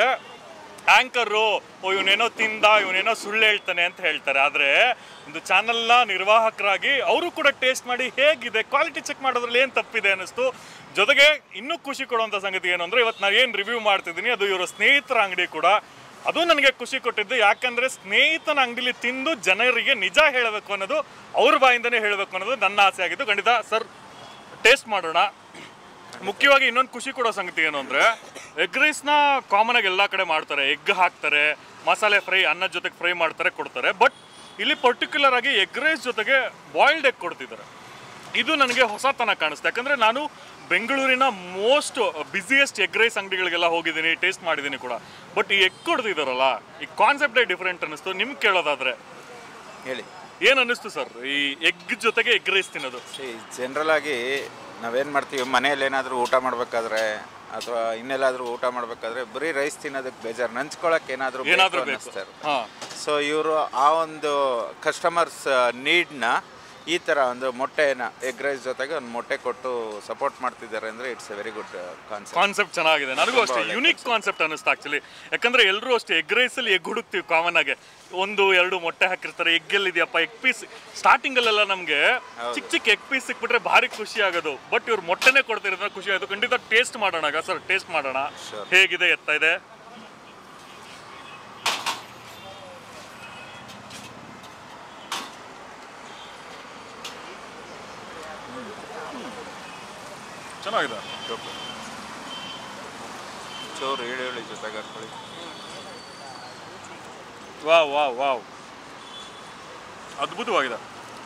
ಆಂಕರು ಓ ಇವನೇನೋ ತಿಂದ ಇವನೇನೋ ಸುಳ್ಳು ಹೇಳ್ತಾನೆ ಅಂತ ಹೇಳ್ತಾರೆ ಆದರೆ ಒಂದು ಚಾನಲ್ನ ನಿರ್ವಾಹಕರಾಗಿ ಅವರು ಕೂಡ ಟೇಸ್ಟ್ ಮಾಡಿ ಹೇಗಿದೆ ಕ್ವಾಲಿಟಿ ಚೆಕ್ ಮಾಡೋದ್ರಲ್ಲಿ ಏನು ತಪ್ಪಿದೆ ಅನ್ನಿಸ್ತು ಜೊತೆಗೆ ಇನ್ನೂ ಖುಷಿ ಕೊಡುವಂಥ ಸಂಗತಿ ಏನು ಅಂದರೆ ಇವತ್ತು ನಾನು ಏನು ರಿವ್ಯೂ ಮಾಡ್ತಿದ್ದೀನಿ ಅದು ಇವರ ಸ್ನೇಹಿತರ ಅಂಗಡಿ ಕೂಡ ಅದು ನನಗೆ ಖುಷಿ ಕೊಟ್ಟಿದ್ದು ಯಾಕಂದರೆ ಸ್ನೇಹಿತನ ಅಂಗಡಿಲಿ ತಿಂದು ಜನರಿಗೆ ನಿಜ ಹೇಳಬೇಕು ಅನ್ನೋದು ಅವ್ರ ಬಾಯಿಂದನೇ ಹೇಳಬೇಕು ಅನ್ನೋದು ನನ್ನ ಆಸೆ ಆಗಿದ್ದು ಖಂಡಿತ ಸರ್ ಟೇಸ್ಟ್ ಮಾಡೋಣ ಮುಖ್ಯವಾಗಿ ಇನ್ನೊಂದು ಖುಷಿ ಕೊಡೋ ಸಂಗತಿ ಏನು ಅಂದರೆ ಎಗ್ ರೈಸ್ನ ಕಾಮನ್ ಆಗಿ ಎಲ್ಲ ಕಡೆ ಮಾಡ್ತಾರೆ ಎಗ್ ಹಾಕ್ತಾರೆ ಮಸಾಲೆ ಫ್ರೈ ಅನ್ನದ ಜೊತೆಗೆ ಫ್ರೈ ಮಾಡ್ತಾರೆ ಕೊಡ್ತಾರೆ ಬಟ್ ಇಲ್ಲಿ ಪರ್ಟಿಕ್ಯುಲರ್ ಆಗಿ ಎಗ್ ರೈಸ್ ಜೊತೆಗೆ ಬಾಯ್ಲ್ಡ್ ಎಗ್ ಕೊಡ್ತಿದ್ದಾರೆ ಇದು ನನಗೆ ಹೊಸತನ ಕಾಣಿಸ್ತು ಯಾಕಂದರೆ ನಾನು ಬೆಂಗಳೂರಿನ ಮೋಸ್ಟ್ ಬಿಸಿಯೆಸ್ಟ್ ಎಗ್ ರೈಸ್ ಅಂಗಡಿಗಳಿಗೆಲ್ಲ ಹೋಗಿದ್ದೀನಿ ಟೇಸ್ಟ್ ಮಾಡಿದ್ದೀನಿ ಕೂಡ ಬಟ್ ಈ ಎಗ್ ಕೊಡ್ತಿದ್ದಾರಲ್ಲ ಈ ಕಾನ್ಸೆಪ್ಟೇ ಡಿಫ್ರೆಂಟ್ ಅನ್ನಿಸ್ತು ನಿಮ್ಗೆ ಕೇಳೋದಾದ್ರೆ ಹೇಳಿ ಏನು ಅನ್ನಿಸ್ತು ಸರ್ ಈ ಎಗ್ ಜೊತೆಗೆ ಎಗ್ ರೈಸ್ ತಿನ್ನೋದು ಜನರಲ್ ಆಗಿ ನಾವೇನು ಮಾಡ್ತೀವಿ ಮನೇಲಿ ಏನಾದರೂ ಊಟ ಮಾಡಬೇಕಾದ್ರೆ ಅಥವಾ ಇನ್ನೆಲ್ಲಾದರೂ ಊಟ ಮಾಡಬೇಕಾದ್ರೆ ಬರೀ ರೈಸ್ ತಿನ್ನೋದಕ್ಕೆ ಬೇಜಾರು ನಂಚ್ಕೊಳಕ್ಕೆ ಏನಾದರೂ ಏನಾದರೂ ಬೇಕು ಅನ್ನಿಸ್ತಾರೆ ಹಾಂ ಸೊ ಇವರು ಆ ಒಂದು ಕಸ್ಟಮರ್ಸ್ ನೀಡ್ನ ಈ ಥರ ಒಂದು ಮೊಟ್ಟೆನ ಎಗ್ ರೈಸ್ ಜೊತೆಗೆ ಒಂದು ಮೊಟ್ಟೆ ಕೊಟ್ಟು ಸಪೋರ್ಟ್ ಮಾಡ್ತಿದ್ದಾರೆ ಅಂದರೆ it's a very good concept concept ಚೆನ್ನಾಗಿದೆ ನನಗೂ ಅಷ್ಟೇ ಯುನಿಕ್ ಕಾನ್ಸೆಪ್ಟ್ ಅನ್ನಿಸ್ತು ಆಕ್ಚುಲಿ ಯಾಕಂದ್ರೆ ಎಲ್ಲರೂ ಅಷ್ಟೇ ಎಗ್ ರೈಸಲ್ಲಿ ಎಗ್ ಹುಡುಕ್ತೀವಿ ಕಾಮನ್ ಆಗಿ ಒಂದು ಎರಡು ಮೊಟ್ಟೆ ಹಾಕಿರ್ತಾರೆ ಎಗ್ ಇದೆಯಪ್ಪ ಎಗ್ ಪೀಸ್ ಸ್ಟಾರ್ಟಿಂಗ್ ಅಲ್ಲೆಲ್ಲ ನಮಗೆ ಚಿಕ್ಕ ಚಿಕ್ಕ ಎಗ್ ಪೀಸ್ ಸಿಕ್ಬಿಟ್ರೆ ಭಾರಿ ಖುಷಿ ಆಗೋದು ಬಟ್ ಇವ್ರು ಮೊಟ್ಟೆನೇ ಕೊಡ್ತಿರೋದ್ರ ಖುಷಿ ಆಗೋದು ಖಂಡಿತ ಟೇಸ್ಟ್ ಮಾಡೋಣ ಸರ್ ಟೇಸ್ಟ್ ಮಾಡೋಣ ಹೇಗಿದೆ ಎತ್ತ ಇದೆ ಚೆನ್ನಾಗಿದೆ ಚೋರು ಹೇಳಿ ಹೇಳಿ ಜೊತೆಗೆ ಹಾಕೊಳ್ಳಿ ವಾವ್ ವಾವ್ ವಾವ್ ಅದ್ಭುತವಾಗಿದೆ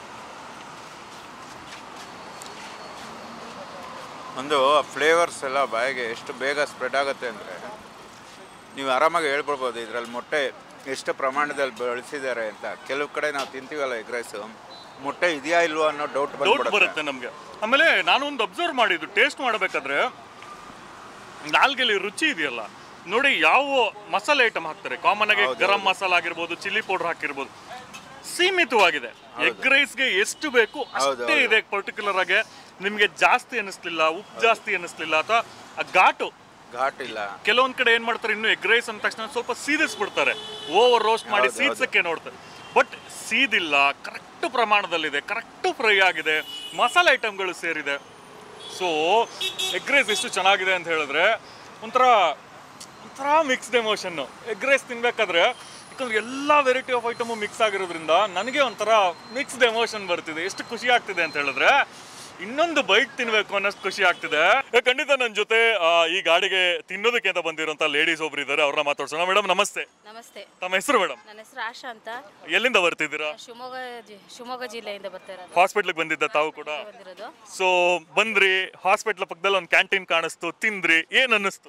ಒಂದು ಫ್ಲೇವರ್ಸ್ ಎಲ್ಲ ಬಾಯಿಗೆ ಎಷ್ಟು ಬೇಗ ಸ್ಪ್ರೆಡ್ ಆಗುತ್ತೆ ಅಂದರೆ ನೀವು ಆರಾಮಾಗಿ ಹೇಳ್ಬಿಡ್ಬೋದು ಇದರಲ್ಲಿ ಮೊಟ್ಟೆ ಎಷ್ಟು ಪ್ರಮಾಣದಲ್ಲಿ ಬಳಸಿದ್ದಾರೆ ಅಂತ ಕೆಲವು ಕಡೆ ನಾವು ತಿಂತೀವಲ್ಲ ಎಗ್ ರೈಸು ಮೊಟ್ಟೆ ಇದೆಯಾ ಇಲ್ವೋ ಅನ್ನೋ ಡೌಟ್ ಡೌಟ್ ಬಂದ್ಬಿಡುತ್ತೆ ಬರುತ್ತೆ ನಮಗೆ ಆಮೇಲೆ ನಾನು ಒಂದು ಅಬ್ಸರ್ವ್ ಮಾಡಿದ್ದು ಟೇಸ್ಟ್ ಮಾಡಬೇಕಾದ್ರೆ ನಾಲ್ಗೆಲಿ ರುಚಿ ಇದೆಯಲ್ಲ ನೋಡಿ ಯಾವ ಮಸಾಲೆ ಐಟಮ್ ಹಾಕ್ತಾರೆ ಕಾಮನ್ ಆಗಿ ಗರಂ ಮಸಾಲ ಆಗಿರ್ಬೋದು ಚಿಲ್ಲಿ ಪೌಡರ್ ಹಾಕಿರ್ಬೋದು ಸೀಮಿತವಾಗಿದೆ ಎಗ್ ರೈಸ್ಗೆ ಎಷ್ಟು ಬೇಕು ಅಷ್ಟೇ ಇದೆ ಪರ್ಟಿಕ್ಯುಲರ್ ಆಗಿ ನಿಮಗೆ ಜಾಸ್ತಿ ಅನ್ನಿಸ್ಲಿಲ್ಲ ಉಪ್ಪು ಜಾಸ್ತಿ ಅನ್ನಿಸ್ಲಿಲ್ಲ ಅಥವಾ ಆ ಘಾಟು ಘಾಟ್ ಇಲ್ಲ ಕೆಲವೊಂದ್ ಕಡೆ ಏನ್ ಮಾಡ್ತಾರೆ ಇನ್ನು ಎಗ್ ರೈಸ್ ಅಂದ ತಕ್ಷಣ ಸ್ವಲ್ಪ ಸೀದಿಸ್ಬಿಡ್ತಾರೆ ಓವರ್ ರೋಸ್ಟ್ ಮಾಡಿ ಹೌದು, ಸೀದ್ಸಕ್ಕೆ ನೋಡ್ತಾರೆ ಬಟ್ ಸೀದಿಲ್ಲ ಕರೆಕ್ಟ್ ಪ್ರಮಾಣದಲ್ಲಿದೆ ಕರೆಕ್ಟ್ ಫ್ರೈ ಆಗಿದೆ ಮಸಾಲೆ ಐಟಮ್ಗಳು ಸೇರಿದೆ ಸೊ ಎಗ್ ರೈಸ್ ಎಷ್ಟು ಚೆನ್ನಾಗಿದೆ ಅಂತ ಹೇಳಿದ್ರೆ ಒಂಥರ ಒಂಥರ ಮಿಕ್ಸ್ಡ್ ಎಮೋಷನ್ನು ಎಗ್ ರೈಸ್ ತಿನ್ಬೇಕಾದ್ರೆ ಯಾಕಂದ್ರೆ ಎಲ್ಲ ವೆರೈಟಿ ಆಫ್ ಐಟಮು ಮಿಕ್ಸ್ ಆಗಿರೋದ್ರಿಂದ ನನಗೆ ಒಂಥರ ಮಿಕ್ಸ್ಡ್ ಎಮೋಷನ್ ಬರ್ತಿದೆ ಎಷ್ಟು ಖುಷಿ ಆಗ್ತಿದೆ ಅಂತ ಹೇಳಿದ್ರೆ ಇನ್ನೊಂದು ಬೈಟ್ ತಿನ್ಬೇಕು ಅನ್ನೋಷ್ಟು ಖುಷಿ ಆಗ್ತಿದೆ ಏ, ಖಂಡಿತ ನನ್ನ ಜೊತೆ ಆ, ಈ ಗಾಡಿಗೆ ತಿನ್ನೋದಕ್ಕೆ ಅಂತ ಬಂದಿರೋಂಥ ಲೇಡೀಸ್ ಒಬ್ರು ಇದ್ದಾರೆ ಅವ್ರನ್ನ ಮಾತಾಡ್ಸೋಣ ಮೇಡಮ್ ನಮಸ್ತೆ ನಮಸ್ತೆ ತಮ್ಮ ಹೆಸರು ಮೇಡಮ್ ನನ್ನ ಹೆಸರು ಆಶಾ ಅಂತ ಎಲ್ಲಿಂದ ಬರ್ತಿದ್ದೀರಾ ಶಿವಮೊಗ್ಗ ಜಿ- ಶಿವಮೊಗ್ಗ ಜಿಲ್ಲೆಯಿಂದ ಬರ್ತಾ ಇರೋದು ಹಾಸ್ಪಿಟ್ಲಿಗೆ ಬಂದಿದ್ದ ತಾವು ಕೂಡ ಬಂದಿರೋದು ಸೊ ಬಂದ್ರಿ ಹಾಸ್ಪಿಟ್ಲ್ ಪಕ್ಕದಲ್ಲಿ ಒಂದು ಕ್ಯಾಂಟೀನ್ ಕಾಣಿಸ್ತು ತಿಂದ್ರಿ ಏನ್ ಅನ್ನಿಸ್ತು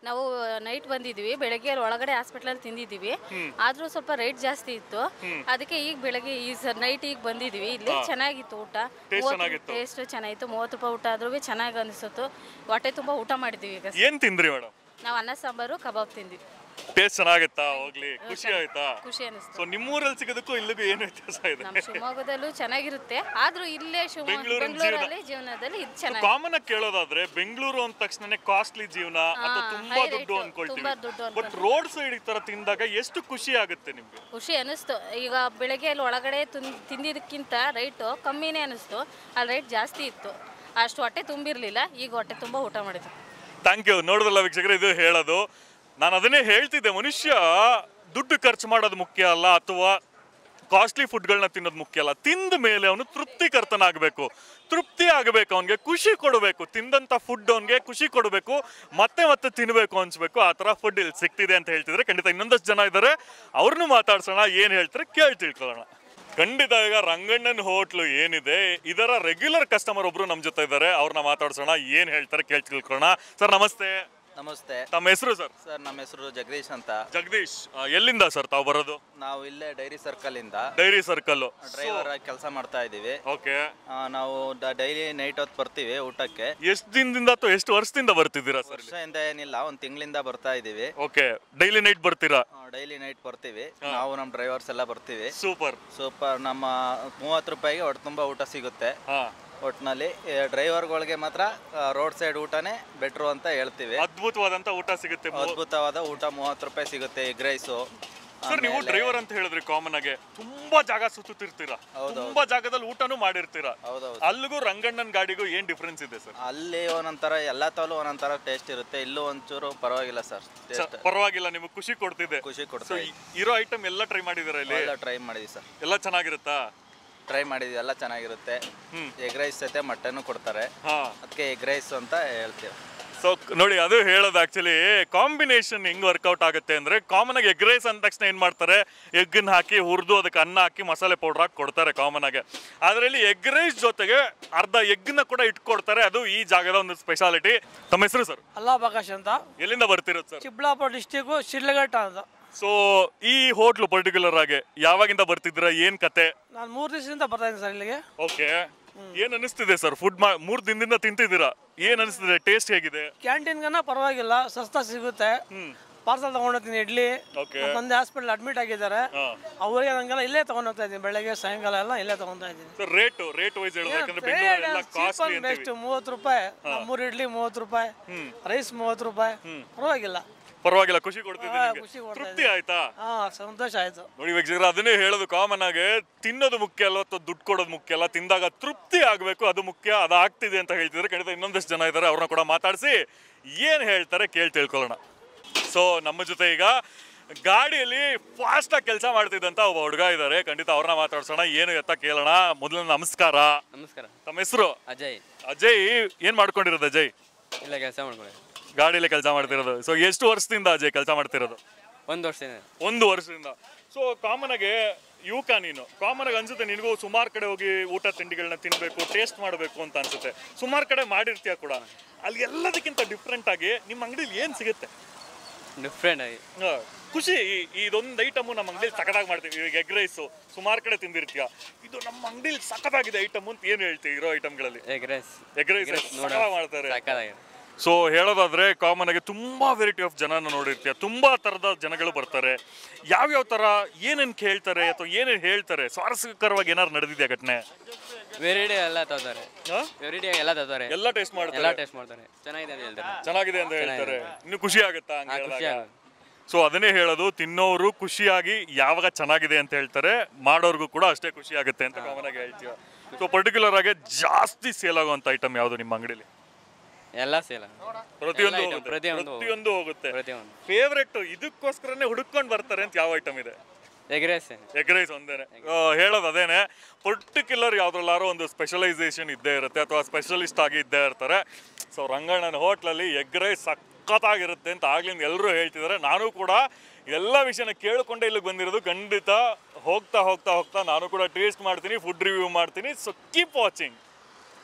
ನಾವು ನೈಟ್ ಬಂದಿದ್ವಿ ಬೆಳಗ್ಗೆ ಅಲ್ಲಿ ಒಳಗಡೆ ಹಾಸ್ಪಿಟ್ಲಲ್ಲಿ ತಿಂದಿದ್ವಿ ಆದ್ರೂ ಸ್ವಲ್ಪ ರೇಟ್ ಜಾಸ್ತಿ ಇತ್ತು ಅದಕ್ಕೆ ಈಗ ಬೆಳಗ್ಗೆ ಈ ನೈಟ್ ಈಗ ಬಂದಿದ್ವಿ ಇಲ್ಲಿ ಚೆನ್ನಾಗಿತ್ತು ಊಟ Taste ಚೆನ್ನಾಗಿತ್ತು. ಟೇಸ್ಟ್ ಚೆನ್ನಾಗಿತ್ತು ಮೂವತ್ತು ರೂಪಾಯಿ ಊಟ ಆದ್ರೂ ಚೆನ್ನಾಗಿ ಅನಿಸುತ್ತು ಹೊಟ್ಟೆ ತುಂಬ ಊಟ ಮಾಡಿದ್ವಿ ಈಗ ಏನ್ ತಿಂದ್ರಿ ಮೇಡಮ್ ನಾವು ಅನ್ನ ಸಾಂಬಾರು ಕಬಾಬ್ ತಿಂದ್ವಿ ಟೇಸ್ಟ್ ಚೆನ್ನಾಗಿತ್ತಾ ಹೋಗ್ಲಿ ಖುಷಿ ಆಯ್ತಾ ಖುಷಿ ಅನಿಸ್ತು ಸೊ ನಿಮ್ಮೂರಲ್ಲಿ ಸಿಗೋದಕ್ಕೂ ಇಲ್ಲಿಗೂ ಏನು ವ್ಯತ್ಯಾಸ ಇದೆ ನಮ್ಮ ಶಿವಮೊಗ್ಗದಲ್ಲೂ ಚೆನ್ನಾಗಿರುತ್ತೆ ಆದ್ರೂ ಇಲ್ಲೇ ಶಿವಮೊಗ್ಗ ಬೆಂಗಳೂರಿನ ಬೆಂಗಳೂರಲ್ಲಿ ಜೀವನದಲ್ಲಿ ಇದು ಚೆನ್ನಾಗಿ ಕಾಮನ್ ಆಗಿ ಕೇಳೋದಾದ್ರೆ ಬೆಂಗಳೂರು ಅಂದ ತಕ್ಷಣ ಕಾಸ್ಟ್ಲಿ ಜೀವನ ಅಥವಾ ತುಂಬಾ high ದುಡ್ಡು rate, ಅನ್ಕೊಳ್ತೀವಿ ತುಂಬಾ ದುಡ್ಡು ಬಟ್ ರೋಡ್ ಸೈಡ್ ಈ ತರ ತಿಂದಾಗ ಎಷ್ಟು ಖುಷಿ ಆಗುತ್ತೆ ನಿಮ್ಗೆ ಖುಷಿ ಅನಿಸ್ತು ಈಗ ಬೆಳಗ್ಗೆ ಅಲ್ಲಿ ಒಳಗಡೆ ತುನ್- ತಿಂದಿದ್ದಕ್ಕಿಂತ ರೈಟು ಕಮ್ಮಿನೇ ಅನಿಸ್ತು ಅಲ್ಲಿ ರೈಟ್ ಜಾಸ್ತಿ ಇತ್ತು ಅಷ್ಟು ಹೊಟ್ಟೆ ತುಂಬಿರಲಿಲ್ಲ ಈಗ ಹೊಟ್ಟೆ ತುಂಬ ಊಟ ಮಾಡಿದ್ವಿ ಥ್ಯಾಂಕ್ ಯು ನೋಡಿದ್ರಲ್ಲ ವೀಕ್ಷಕರೇ ಇದು ಹೇಳೋದು ನಾನು ಅದನ್ನೇ ಹೇಳ್ತಿದ್ದೆ ಮನುಷ್ಯ ದುಡ್ಡು ಖರ್ಚು ಮಾಡೋದು ಮುಖ್ಯ ಅಲ್ಲ ಅಥವಾ ಕಾಸ್ಟ್ಲಿ ಫುಡ್ಗಳನ್ನ ತಿನ್ನೋದು ಮುಖ್ಯ ಅಲ್ಲ ತಿಂದ ಮೇಲೆ ಅವನು ತೃಪ್ತಿಕರ್ತನಾಗಬೇಕು ತೃಪ್ತಿ ಆಗಬೇಕು ಅವನಿಗೆ ಖುಷಿ ಕೊಡಬೇಕು ತಿಂದಂಥ ಫುಡ್ ಅವನಿಗೆ ಖುಷಿ ಕೊಡಬೇಕು ಮತ್ತೆ ಮತ್ತೆ ತಿನ್ನಬೇಕು ಅನ್ಸ್ಬೇಕು ಆ ಥರ ಫುಡ್ ಇಲ್ಲಿ ಸಿಗ್ತಿದೆ ಅಂತ ಹೇಳ್ತಿದ್ರೆ ಖಂಡಿತ ಇನ್ನೊಂದಷ್ಟು ಜನ ಇದ್ದಾರೆ ಅವ್ರನ್ನೂ ಮಾತಾಡ್ಸೋಣ ಏನು ಹೇಳ್ತಾರೆ ಕೇಳಿ ತಿಳ್ಕೊಳ್ಳೋಣ ಖಂಡಿತ ಈಗ ರಂಗಣ್ಣನ ಹೋಟ್ಲು ಏನಿದೆ ಇದರ ರೆಗ್ಯುಲರ್ ಕಸ್ಟಮರ್ ಒಬ್ರು ನಮ್ಮ ಜೊತೆ ಇದ್ದಾರೆ ಅವ್ರನ್ನ ಮಾತಾಡ್ಸೋಣ ಏನು ಹೇಳ್ತಾರೆ ಕೇಳಿ ತಿಳ್ಕೊಳ್ಳೋಣ ಸರ್ ನಮಸ್ತೆ ನಮಸ್ತೆ ತಮ್ಮ ಹೆಸರು ಸರ್ ಸರ್ ನಮ್ಮ ಹೆಸರು ಜಗದೀಶ್ ಅಂತ ಜಗದೀಶ್ ಆ, ಎಲ್ಲಿಂದ ಸರ್ ತಾವು ಬರೋದು ನಾವು ಇಲ್ಲೇ ಡೈರಿ ಸರ್ಕಲ್ ಇಂದ ಡೈರಿ ಸರ್ಕಲ್ ಡ್ರೈವರ್ ಆಗಿ ಕೆಲಸ ಮಾಡ್ತಾ ಇದ್ದೀವಿ ಓಕೆ ಆ, ನಾವು ಡೈಲಿ ನೈಟ್ ಹೊತ್ತು ಬರ್ತೀವಿ ಊಟಕ್ಕೆ ಎಷ್ಟು ದಿನದಿಂದ ಅಥವಾ ಎಷ್ಟು ವರ್ಷದಿಂದ ಬರ್ತಿದ್ದೀರಾ ಸರ್ ವರ್ಷದಿಂದ ಏನಿಲ್ಲ ಒಂದು ತಿಂಗಳಿಂದ ಬರ್ತಾ ಇದ್ದೀವಿ ಓಕೆ ಡೈಲಿ ನೈಟ್ ಬರ್ತೀರಾ ಡೈಲಿ ನೈಟ್ ಬರ್ತೀವಿ ನಾವು ನಮ್ಮ ಡ್ರೈವರ್ಸ್ ಎಲ್ಲ ಬರ್ತೀವಿ ಸೂಪರ್ ಸೂಪರ್ ನಮ್ಮ ಮೂವತ್ತು ರೂಪಾಯಿಗೆ ಹೊಟ್ಟೆ ತುಂಬ ಊಟ ಸಿಗುತ್ತೆ ಹಾ ಒಟ್ಟಿನಲ್ಲಿ ಡ್ರೈವರ್ಗಳಿಗೆ ಮಾತ್ರ ರೋಡ್ ಸೈಡ್ ಊಟನೇ ಬೆಟ್ರು ಅಂತ ಹೇಳ್ತೀವಿ ಅದ್ಭುತವಾದಂತ ಊಟ ಸಿಗುತ್ತೆ ಅದ್ಭುತವಾದ ಊಟ ಮೂವತ್ತು ರೂಪಾಯಿ ಸಿಗುತ್ತೆ ಎಗ್ ರೈಸು ಸರ್ ನೀವು ಡ್ರೈವರ್ ಅಂತ ಹೇಳಿದ್ರಿ ಕಾಮನ್ ಆಗಿ ತುಂಬಾ ಜಾಗ ಸುತ್ತುತ್ತಿರ್ತೀರಾ ತುಂಬಾ ಜಾಗದಲ್ಲಿ ಊಟನೂ ಮಾಡಿರ್ತೀರಾ ಹೌದೌದು ಅಲ್ಲಿಗೂ ರಂಗಣ್ಣನ ಗಾಡಿಗೂ ಏನ್ ಡಿಫ್ರೆನ್ಸ್ ಇದೆ ಸರ್ ಅಲ್ಲಿ ಒಂದೊಂಥರ ಎಲ್ಲ ತಾಲೂ ಒಂದೊಂಥರ ಟೇಸ್ಟ್ ಇರುತ್ತೆ ಇಲ್ಲೂ ಒಂಚೂರು ಪರವಾಗಿಲ್ಲ ಸರ್ ಟೇಸ್ಟ್ ಪರವಾಗಿಲ್ಲ ನಿಮಗೆ ಖುಷಿ ಕೊಡ್ತಿದೆ ಖುಷಿ ಸೊ ಕೊಡ್ತಾ ಇರೋ ಐಟಮ್ ಎಲ್ಲ ಟ್ರೈ ಮಾಡಿದಿರ ಇಲ್ಲಿ ಎಲ್ಲ ಟ್ರೈ ಮಾಡಿದ್ವಿ ಸರ್ ಎಲ್ಲ ಚೆನ್ನಾಗಿರುತ್ತಾ ಟ್ರೈ ಮಾಡಿದ್ವಿ ಎಲ್ಲ ಚೆನ್ನಾಗಿರುತ್ತೆ ಎಗ್ ರೈಸ್ ಜೊತೆ ಮಟನ್ನು ಕೊಡ್ತಾರೆ ಹಾ ಅದಕ್ಕೆ ಎಗ್ ರೈಸ್ ಅಂತ ಹೇಳ್ತೀವಿ ಸೊ ನೋಡಿ ಅದು ಹೇಳೋದು ಆಕ್ಚುಲಿ ಕಾಂಬಿನೇಷನ್ ಹೆಂಗ್ ವರ್ಕೌಟ್ ಆಗುತ್ತೆ ಅಂದ್ರೆ ಕಾಮನ್ ಆಗಿ ಎಗ್ ರೈಸ್ ಅಂದ ತಕ್ಷಣ ಏನ್ ಮಾಡ್ತಾರೆ ಎಗ್ಗನ್ನ ಹಾಕಿ ಹುರಿದು ಅದಕ್ಕೆ ಅನ್ನ ಹಾಕಿ ಮಸಾಲೆ ಪೌಡರ್ ಹಾಕಿ ಕೊಡ್ತಾರೆ ಕಾಮನ್ ಆಗಿ ಅದರಲ್ಲಿ ಎಗ್ ರೈಸ್ ಜೊತೆಗೆ ಅರ್ಧ ಎಗ್ನ ಕೂಡ ಇಟ್ಕೊಡ್ತಾರೆ ಅದು ಈ ಜಾಗದ ಒಂದು ಸ್ಪೆಷಾಲಿಟಿ ತಮ್ಮ ಹೆಸರು ಸರ್ ಅಲ್ಲಾ ಪ್ರಕಾಶ್ ಅಂತ ಎಲ್ಲಿಂದ ಬರ್ತಿರೋದು ಸರ್ ಚಿಕ್ಕಬಳ್ಳಾಪುರ ಡಿಸ್ಟಿಕ್ಕು ಶಿಡ್ಲಘಟ್ಟ ಅಂತ ಸೊ ಈ ಹೋಟ್ಲು ಪರ್ಟಿಕ್ಯುಲರ್ ಆಗಿ ಯಾವಾಗಿಂದ ಬರ್ತಿದ್ದೀರಾ ಏನ್ ಕತೆ ನಾನು ಮೂರು ದಿವಸದಿಂದ ಬರ್ತಾ ಇದ್ದೀನಿ ಸರ್ ಇಲ್ಲಿಗೆ ಓಕೆ ಏನ್ ಅನಿಸ್ತಿದೆ ಸರ್ ಫುಡ್ ಮೂರ್ ದಿನದಿಂದ ತಿಂತಿದ್ದೀರಾ ಏನ್ ಅನಿಸ್ತಿದೆ ಟೇಸ್ಟ್ ಹೇಗಿದೆ ಕ್ಯಾಂಟೀನ್ಗನ ಪರವಾಗಿಲ್ಲ ಸಸ್ತಾ ಸಿಗುತ್ತೆ ಪಾರ್ಸಲ್ ತಗೊಂಡೋಗ್ತೀನಿ ಇಡ್ಲಿ Okay. ನಮ್ಮ ತಂದೆ ಹಾಸ್ಪಿಟಲ್ ಅಡ್ಮಿಟ್ ಆಗಿದ್ದಾರೆ ಅವರಿಗೆ ನಂಗೆಲ್ಲ ಇಲ್ಲೇ ತಗೊಂಡ್ ಹೋಗ್ತಾ ಇದ್ದೀನಿ ಬೆಳಗ್ಗೆ ಸಾಯಂಕಾಲ ಎಲ್ಲ ಇಲ್ಲೇ ತಗೊಂತಾ ಇದ್ದೀನಿ ಸರ್ ರೇಟ್ ರೇಟ್ ವೈಸ್ ಹೇಳ್ಬೇಕು ಯಾಕಂದ್ರೆ ಬೆಂಗಳೂರೆಲ್ಲ ಕಾಸ್ಟ್ಲಿ ಬೆಸ್ಟ್ ಅಂತೀವಿ ಮೂವತ್ತು ರೂಪಾಯಿ ನಮ್ಮೂರು ಇಡ್ಲಿ ಮೂವತ್ತು ರೂಪಾಯಿ ರೈಸ್ ಮೂವತ್ತು ರೂಪಾಯಿ ಪರವಾಗಿಲ್ಲ ಪರವಾಗಿಲ್ಲ ಖುಷಿ ಕೊಡ್ತಿದ್ದೆ ಹಾ, ನಿಮ್ಗೆ. ಖುಷಿ ಕೊಡ್ತಾ ತೃಪ್ತಿ ಇದೆ. ಆಯ್ತಾ ಹಾ ಸಂತೋಷ ಆಯ್ತು ನೋಡಿ ವೀಕ್ಷಕರ ಅದನ್ನೇ ಹೇಳೋದು ಕಾಮನ್ ಆಗಿ ತಿನ್ನೋದು ಮುಖ್ಯ ಅಲ್ಲ ಅಥವಾ ದುಡ್ಡು ಕೊಡೋದು ಮುಖ್ಯ ಅಲ್ಲ ತಿಂದಾಗ ತೃಪ್ತಿ ಆಗಬೇಕು ಅದು ಮುಖ್ಯ ಅದು ಆಗ್ತಿದೆ ಅಂತ ಹೇಳ್ತಿದ್ರೆ ಖಂಡಿತ ಇನ್ನೊಂದಷ್ಟು ಜನ ಇದ್ದಾರೆ ಅವ್ರನ್ನ ಕೂಡ ಮಾತಾಡಿಸಿ ಏನು ಹೇಳ್ತಾರೆ ಕೇಳಿ ತಿಳ್ಕೊಳ್ಳೋಣ ಸೊ ನಮ್ಮ ಜೊತೆ ಈಗ ಗಾಡಿಯಲ್ಲಿ ಫಾಸ್ಟಾಗಿ ಕೆಲಸ ಮಾಡ್ತಿದ್ದಂತ ಒಬ್ಬ ಹುಡುಗ ಇದ್ದಾರೆ ಖಂಡಿತ ಅವ್ರನ್ನ ಮಾತಾಡ್ಸೋಣ ಏನು ಎತ್ತ ಕೇಳೋಣ ಮೊದಲು ನಮಸ್ಕಾರ ನಮಸ್ಕಾರ ತಮ್ಮ ಹೆಸರು ಅಜಯ್ ಅಜಯ್ ಏನು ಮಾಡ್ಕೊಂಡಿರೋದು ಅಜಯ್ ಇಲ್ಲ ಕೆಲಸ ಮಾಡ್ಕೊಳ್ಳಿ ಗಾಡಿಯಲ್ಲಿ ಕೆಲಸ ಮಾಡ್ತಿರೋದು ಸೊ ಎಷ್ಟು ವರ್ಷದಿಂದ ಅಜಯ್ ಕೆಲಸ ಮಾಡ್ತಿರೋದು ಒಂದು ವರ್ಷದಿಂದ ಒಂದು ವರ್ಷದಿಂದ ಸೊ ಕಾಮನ್ ಆಗಿ ಯುವಕ ನೀನು ಕಾಮನ್ ಆಗಿ ಅನ್ಸುತ್ತೆ ನಿನಗೂ ಸುಮಾರು ಕಡೆ ಹೋಗಿ ಊಟ ತಿಂಡಿಗಳನ್ನ ತಿನ್ನಬೇಕು ಟೇಸ್ಟ್ ಮಾಡಬೇಕು ಅಂತ ಅನ್ಸುತ್ತೆ ಸುಮಾರು ಕಡೆ ಮಾಡಿರ್ತೀಯ ಕೂಡ ಅಲ್ಲಿ ಎಲ್ಲದಕ್ಕಿಂತ ಡಿಫ್ರೆಂಟ್ ಆಗಿ ನಿಮ್ಮ ಅಂಗಡಿಲಿ ಏನು ಸಿಗುತ್ತೆ ಡಿಫ್ರೆಂಟ್ ಆಗಿ ಆ, ಖುಷಿ ಈ- ಇದೊಂದು ಐಟಮು ನಮ್ಮ ಅಂಗಡಿಲಿ ಸಖತ್ತಾಗಿ ಮಾಡ್ತೀವಿ ಈಗ ಎಗ್ ರೈಸು ಸುಮಾರು ಕಡೆ ತಿಂದಿರ್ತೀಯ ಇದು ನಮ್ಮ ಅಂಗಡಿಲಿ ಸಖತ್ತಾಗಿದೆ ಐಟಮ್ ಅಂತ ಏನು ಹೇಳ್ತೀವಿ ಇರೋ ಐಟಮ್ಗಳಲ್ಲಿ ಎಗ್ ರೈಸ್ ಎಗ್ ರೈಸ್ ಸಖತ್ತಾಗಿ ಮಾಡ್ತಾರೆ ಸಾಕಾಗಿದೆ ಸೊ ಹೇಳೋದಾದ್ರೆ ಕಾಮನ್ ಆಗಿ ತುಂಬಾ ವೆರೈಟಿ ಆಫ್ ಜನನ ನೋಡಿರ್ತೀಯ ತುಂಬಾ ತರದ ಜನಗಳು ಬರ್ತಾರೆ ಯಾವ್ಯಾವ ತರ ಏನೇನ್ ಕೇಳ್ತಾರೆ ಅಥವಾ ಏನೇನ್ ಹೇಳ್ತಾರೆ ಸ್ವಾರಸ್ಯಕರವಾಗಿ ಏನಾರು ನಡೆದಿದೆಯಾ ಘಟನೆ ವೆರೈಟಿ ಎಲ್ಲ ತಗೋತಾರೆ ಹಾ? ವೆರೈಟಿ ಎಲ್ಲ ತಗೋತಾರೆ ಎಲ್ಲ ಟೇಸ್ಟ್ ಎಲ್ಲ ಮಾಡ್ತಾರೆ ಟೇಸ್ಟ್ ಮಾಡ್ತಾರೆ ಚೆನ್ನಾಗಿದೆ ಅಂತ ಹೇಳ್ತಾರೆ ಚೆನ್ನಾಗಿದೆ ಅಂತ ಹೇಳ್ತಾರೆ ಇನ್ನು ಖುಷಿ ಆಗುತ್ತಾ ಹಂಗೆ ಹಾ, ಖುಷಿ ಹೇಳಿದಾಗ? ಆಗುತ್ತೆ. ಸೊ ಅದನ್ನೇ ಹೇಳೋದು ತಿನ್ನೋರು ಖುಷಿಯಾಗಿ ಯಾವಾಗ ಚೆನ್ನಾಗಿದೆ ಅಂತ ಹೇಳ್ತಾರೆ ಮಾಡೋರ್ಗೂ ಕೂಡ ಅಷ್ಟೇ ಖುಷಿ ಆಗುತ್ತೆ ಅಂತ ಕಾಮನ್ ಆಗಿ ಹೇಳ್ತೀವಿ ಸೊ ಪರ್ಟಿಕ್ಯುಲರ್ ಆಗಿ ಜಾಸ್ತಿ ಸೇಲ್ ಆಗುವಂತ ಐಟಮ್ ಯಾವುದು ನಿಮ್ಮ ಅಂಗಡಿಲಿ ಎಲ್ಲ ಸೇಲ ಪ್ರತಿಯೊಂದು item, ಹೋಗುತ್ತೆ. ಪ್ರತಿಯೊಂದು ಪ್ರತಿಯೊಂದು ಹೋಗುತ್ತೆ ಪ್ರತಿಯೊಂದು ಫೇವ್ರೆಟ್ ಇದಕ್ಕೋಸ್ಕರನೇ ಹುಡುಕೊಂಡು ಬರ್ತಾರೆ ಅಂತ ಯಾವ ಐಟಮ್ ಇದೆ ಎಗ್ ರೈಸ್ ಎಗ್ ರೈಸ್ ಒಂದೇನೆ ಆ, ಹೇಳೋದು ಅದೇನೆ ಪರ್ಟಿಕ್ಯುಲರ್ ಯಾವ್ದ್ರಲ್ಲಾರು ಒಂದು ಸ್ಪೆಷಲೈಸೇಷನ್ ಇದ್ದೇ ಇರುತ್ತೆ ಅಥವಾ ಸ್ಪೆಷಲಿಸ್ಟ್ ಆಗಿ ಇದ್ದೇ ಇರ್ತಾರೆ ಸೊ ರಂಗಣ್ಣನ ಹೋಟ್ಲಲ್ಲಿ ಎಗ್ ರೈಸ್ ಸಖತ್ತಾಗಿರುತ್ತೆ ಅಂತ ಆಗ್ಲಿಂದ ಎಲ್ಲರೂ ಹೇಳ್ತಿದ್ದಾರೆ ನಾನು ಕೂಡ ಎಲ್ಲ ವಿಷಯನ ಕೇಳಿಕೊಂಡೇ ಇಲ್ಲಿಗೆ ಬಂದಿರೋದು ಖಂಡಿತ ಹೋಗ್ತಾ ಹೋಗ್ತಾ ಹೋಗ್ತಾ ನಾನು ಕೂಡ ಟೇಸ್ಟ್ ಮಾಡ್ತೀನಿ ಫುಡ್ ರಿವ್ಯೂ ಮಾಡ್ತೀನಿ ಸೊ ಕೀಪ್ ವಾಚಿಂಗ್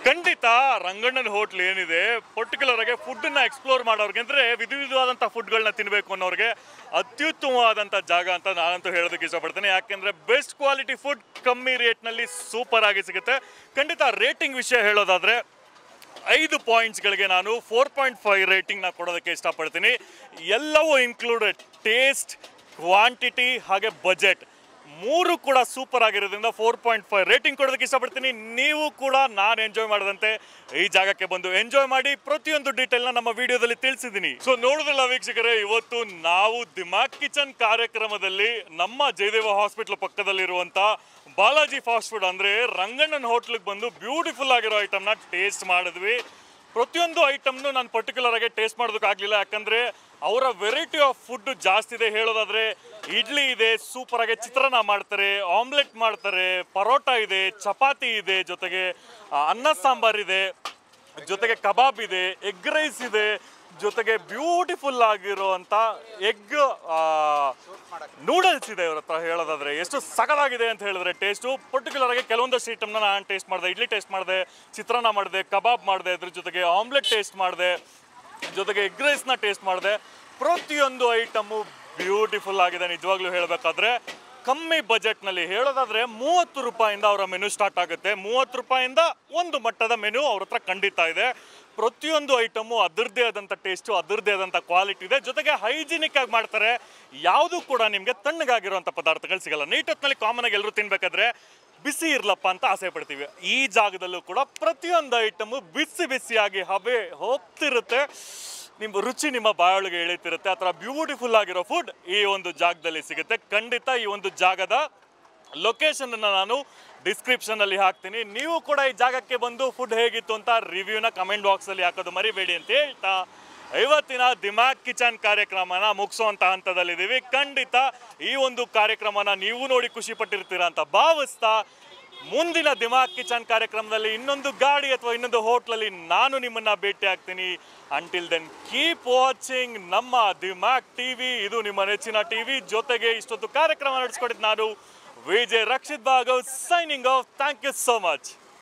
ಖಂಡಿತ ರಂಗಣ್ಣನ ಹೋಟ್ಲ್ ಏನಿದೆ ಪರ್ಟಿಕ್ಯುಲರ್ ಆಗಿ ಫುಡ್ನ ಎಕ್ಸ್ಪ್ಲೋರ್ ಮಾಡೋರ್ಗೆ ಅಂದ್ರೆ ವಿಧ ವಿಧವಾದಂಥ ಫುಡ್ಗಳನ್ನ ತಿನ್ನಬೇಕು ಅನ್ನೋರಿಗೆ ಅತ್ಯುತ್ತಮವಾದಂಥ ಜಾಗ ಅಂತ ನಾನಂತೂ ಹೇಳೋದಕ್ಕೆ ಇಷ್ಟಪಡ್ತೇನೆ ಯಾಕೆಂದ್ರೆ ಬೆಸ್ಟ್ ಕ್ವಾಲಿಟಿ ಫುಡ್ ಕಮ್ಮಿ ರೇಟ್ನಲ್ಲಿ ಸೂಪರ್ ಆಗಿ ಸಿಗುತ್ತೆ ಖಂಡಿತ ರೇಟಿಂಗ್ ವಿಷಯ ಹೇಳೋದಾದ್ರೆ ಐದು ಪಾಯಿಂಟ್ಸ್ಗಳಿಗೆ ನಾನು ಫೋರ್ ಪಾಯಿಂಟ್ ಫೈವ್ ರೇಟಿಂಗ್ನ ಕೊಡೋದಕ್ಕೆ ಇಷ್ಟಪಡ್ತೀನಿ ಎಲ್ಲವೂ ಇನ್ಕ್ಲೂಡೆಡ್ ಟೇಸ್ಟ್ ಕ್ವಾಂಟಿಟಿ ಹಾಗೆ ಬಜೆಟ್ ಮೂರು ಕೂಡ ಸೂಪರ್ ಆಗಿರೋದ್ರಿಂದ ಫೋರ್ ಪಾಯಿಂಟ್ ಫೈವ್ ರೇಟಿಂಗ್ ಕೊಡೋದಕ್ಕೆ ಇಷ್ಟಪಡ್ತೀನಿ ನೀವು ಕೂಡ ನಾನು ಎಂಜಾಯ್ ಮಾಡಿದಂತೆ ಈ ಜಾಗಕ್ಕೆ ಬಂದು ಎಂಜಾಯ್ ಮಾಡಿ ಪ್ರತಿಯೊಂದು ಡೀಟೇಲ್ನ ನಮ್ಮ ವಿಡಿಯೋದಲ್ಲಿ ತಿಳಿಸಿದ್ದೀನಿ ಸೊ ನೋಡಿದ್ರಲ್ಲ ವೀಕ್ಷಕರೇ ಇವತ್ತು ನಾವು ದಿಮಾಕ್ ಕಿಚನ್ ಕಾರ್ಯಕ್ರಮದಲ್ಲಿ ನಮ್ಮ ಜಯದೇವ ಹಾಸ್ಪಿಟ್ಲ್ ಪಕ್ಕದಲ್ಲಿರುವಂಥ ಬಾಲಾಜಿ ಫಾಸ್ಟ್ ಫುಡ್ ಅಂದರೆ ರಂಗಣ್ಣನ ಹೋಟ್ಲಿಗೆ ಬಂದು ಬ್ಯೂಟಿಫುಲ್ ಆಗಿರೋ ಐಟಮ್ನ ಟೇಸ್ಟ್ ಮಾಡಿದ್ವಿ ಪ್ರತಿಯೊಂದು ಐಟಮ್ನು ನಾನು ಪರ್ಟಿಕ್ಯುಲರ್ ಆಗಿ ಟೇಸ್ಟ್ ಮಾಡೋದಕ್ಕಾಗಲಿಲ್ಲ ಯಾಕಂದರೆ ಅವರ ವೆರೈಟಿ ಆಫ್ ಫುಡ್ ಜಾಸ್ತಿ ಇದೆ ಹೇಳೋದಾದ್ರೆ ಇಡ್ಲಿ ಇದೆ ಸೂಪರ್ ಆಗಿ ಚಿತ್ರಾನ್ನ ಮಾಡ್ತಾರೆ ಆಮ್ಲೆಟ್ ಮಾಡ್ತಾರೆ ಪರೋಟ ಇದೆ ಚಪಾತಿ ಇದೆ ಜೊತೆಗೆ ಆ, ಅನ್ನ ಸಾಂಬಾರ್ ಇದೆ ಜೊತೆಗೆ ಕಬಾಬ್ ಇದೆ ಎಗ್ ರೈಸ್ ಇದೆ ಜೊತೆಗೆ ಬ್ಯೂಟಿಫುಲ್ ಆಗಿರುವಂಥ ಎಗ್ ನೂಡಲ್ಸ್ ಇದೆ ಇವ್ರ ಹತ್ರ ಹೇಳೋದಾದ್ರೆ ಎಷ್ಟು ಸಕಲಾಗಿದೆ ಅಂತ ಹೇಳಿದ್ರೆ ಟೇಸ್ಟು ಪರ್ಟಿಕ್ಯುಲರ್ ಆಗಿ ಕೆಲವೊಂದಷ್ಟು ಐಟಮ್ನ ನಾನು ಟೇಸ್ಟ್ ಮಾಡಿದೆ ಇಡ್ಲಿ ಟೇಸ್ಟ್ ಮಾಡಿದೆ ಚಿತ್ರಾನ್ನ ಮಾಡಿದೆ ಕಬಾಬ್ ಮಾಡಿದೆ ಅದ್ರ ಜೊತೆಗೆ ಆಮ್ಲೆಟ್ ಟೇಸ್ಟ್ ಮಾಡಿದೆ ಜೊತೆಗೆ ಎಗ್ ರೈಸ್ನ ಟೇಸ್ಟ್ ಮಾಡಿದೆ ಪ್ರತಿಯೊಂದು ಐಟಮು ಬ್ಯೂಟಿಫುಲ್ ಆಗಿದೆ ನಿಜವಾಗ್ಲೂ ಹೇಳಬೇಕಾದ್ರೆ ಕಮ್ಮಿ ಬಜೆಟ್ನಲ್ಲಿ ಹೇಳೋದಾದ್ರೆ ಮೂವತ್ತು ರೂಪಾಯಿಂದ ಅವರ ಮೆನು ಸ್ಟಾರ್ಟ್ ಆಗುತ್ತೆ ಮೂವತ್ತು ರೂಪಾಯಿಂದ ಒಂದು ಮಟ್ಟದ ಮೆನು ಅವ್ರ ಹತ್ರ ಖಂಡಿತ ಇದೆ ಪ್ರತಿಯೊಂದು ಐಟಮು ಅದರದ್ದೇ ಆದಂಥ ಟೇಸ್ಟು ಅದರದ್ದೇ ಆದಂಥ ಕ್ವಾಲಿಟಿ ಇದೆ ಜೊತೆಗೆ ಹೈಜಿನಿಕ್ ಆಗಿ ಮಾಡ್ತಾರೆ ಯಾವುದೂ ಕೂಡ ನಿಮಗೆ ತಣ್ಣಗಾಗಿರುವಂಥ ಪದಾರ್ಥಗಳು ಸಿಗಲ್ಲ ನೈಟ್ ಹೊತ್ತಿನಲ್ಲಿ ಕಾಮನ್ ಆಗಿ ಎಲ್ಲರೂ ತಿನ್ಬೇಕಾದ್ರೆ ಬಿಸಿ ಇರ್ಲಪ್ಪ ಅಂತ ಆಸೆ ಪಡ್ತೀವಿ ಈ ಜಾಗದಲ್ಲೂ ಕೂಡ ಪ್ರತಿಯೊಂದು ಐಟಮು ಬಿಸಿ ಬಿಸಿಯಾಗಿ ಹಬೆ ಹೋಗ್ತಿರುತ್ತೆ ನಿಮ್ಮ ರುಚಿ ನಿಮ್ಮ ಬಾಯೊಳಗೆ ಇಳಿತಿರುತ್ತೆ ಆ ಥರ ಬ್ಯೂಟಿಫುಲ್ ಆಗಿರೋ ಫುಡ್ ಈ ಒಂದು ಜಾಗದಲ್ಲಿ ಸಿಗುತ್ತೆ ಖಂಡಿತ ಈ ಒಂದು ಜಾಗದ ಲೊಕೇಶನ್ ನಾನು ಡಿಸ್ಕ್ರಿಪ್ಷನ್ ಅಲ್ಲಿ ಹಾಕ್ತೀನಿ ನೀವು ಕೂಡ ಈ ಜಾಗಕ್ಕೆ ಬಂದು ಫುಡ್ ಹೇಗಿತ್ತು ಅಂತ ರಿವ್ಯೂನ ಕಮೆಂಟ್ ಬಾಕ್ಸ್ ಅಲ್ಲಿ ಹಾಕೋದು ಮರಿಬೇಡಿ ಅಂತ ಹೇಳ್ತಾ ಇವತ್ತಿನ ದಿಮಾಗ್ ಕಿಚನ್ ಕಾರ್ಯಕ್ರಮನ ಮುಗಿಸುವಂತ ಹಂತದಲ್ಲಿದ್ದೀವಿ ಖಂಡಿತ ಈ ಒಂದು ಕಾರ್ಯಕ್ರಮನ ನೀವು ನೋಡಿ ಖುಷಿ ಪಟ್ಟಿರ್ತೀರಾ ಅಂತ ಭಾವಿಸ್ತಾ ಮುಂದಿನ ದಿಮಾಗ್ ಕಿಚನ್ ಕಾರ್ಯಕ್ರಮದಲ್ಲಿ ಇನ್ನೊಂದು ಗಾಡಿ ಅಥವಾ ಇನ್ನೊಂದು ಹೋಟ್ಲಲ್ಲಿ ನಾನು ನಿಮ್ಮನ್ನ ಭೇಟಿ ಆಗ್ತೀನಿ ಅಂಟಿಲ್ ದೆನ್ ಕೀಪ್ ವಾಚಿಂಗ್ ನಮ್ಮ ದಿಮಾಗ್ ಟಿವಿ ಇದು ನಿಮ್ಮ ನೆಚ್ಚಿನ ಟಿವಿ ಜೊತೆಗೆ ಇಷ್ಟೊತ್ತು ಕಾರ್ಯಕ್ರಮ ನಡೆಸ್ಕೊಟ್ಟಿದ್ದು ನಾನು Vijay Rakshith Bhargav signing off thank you so much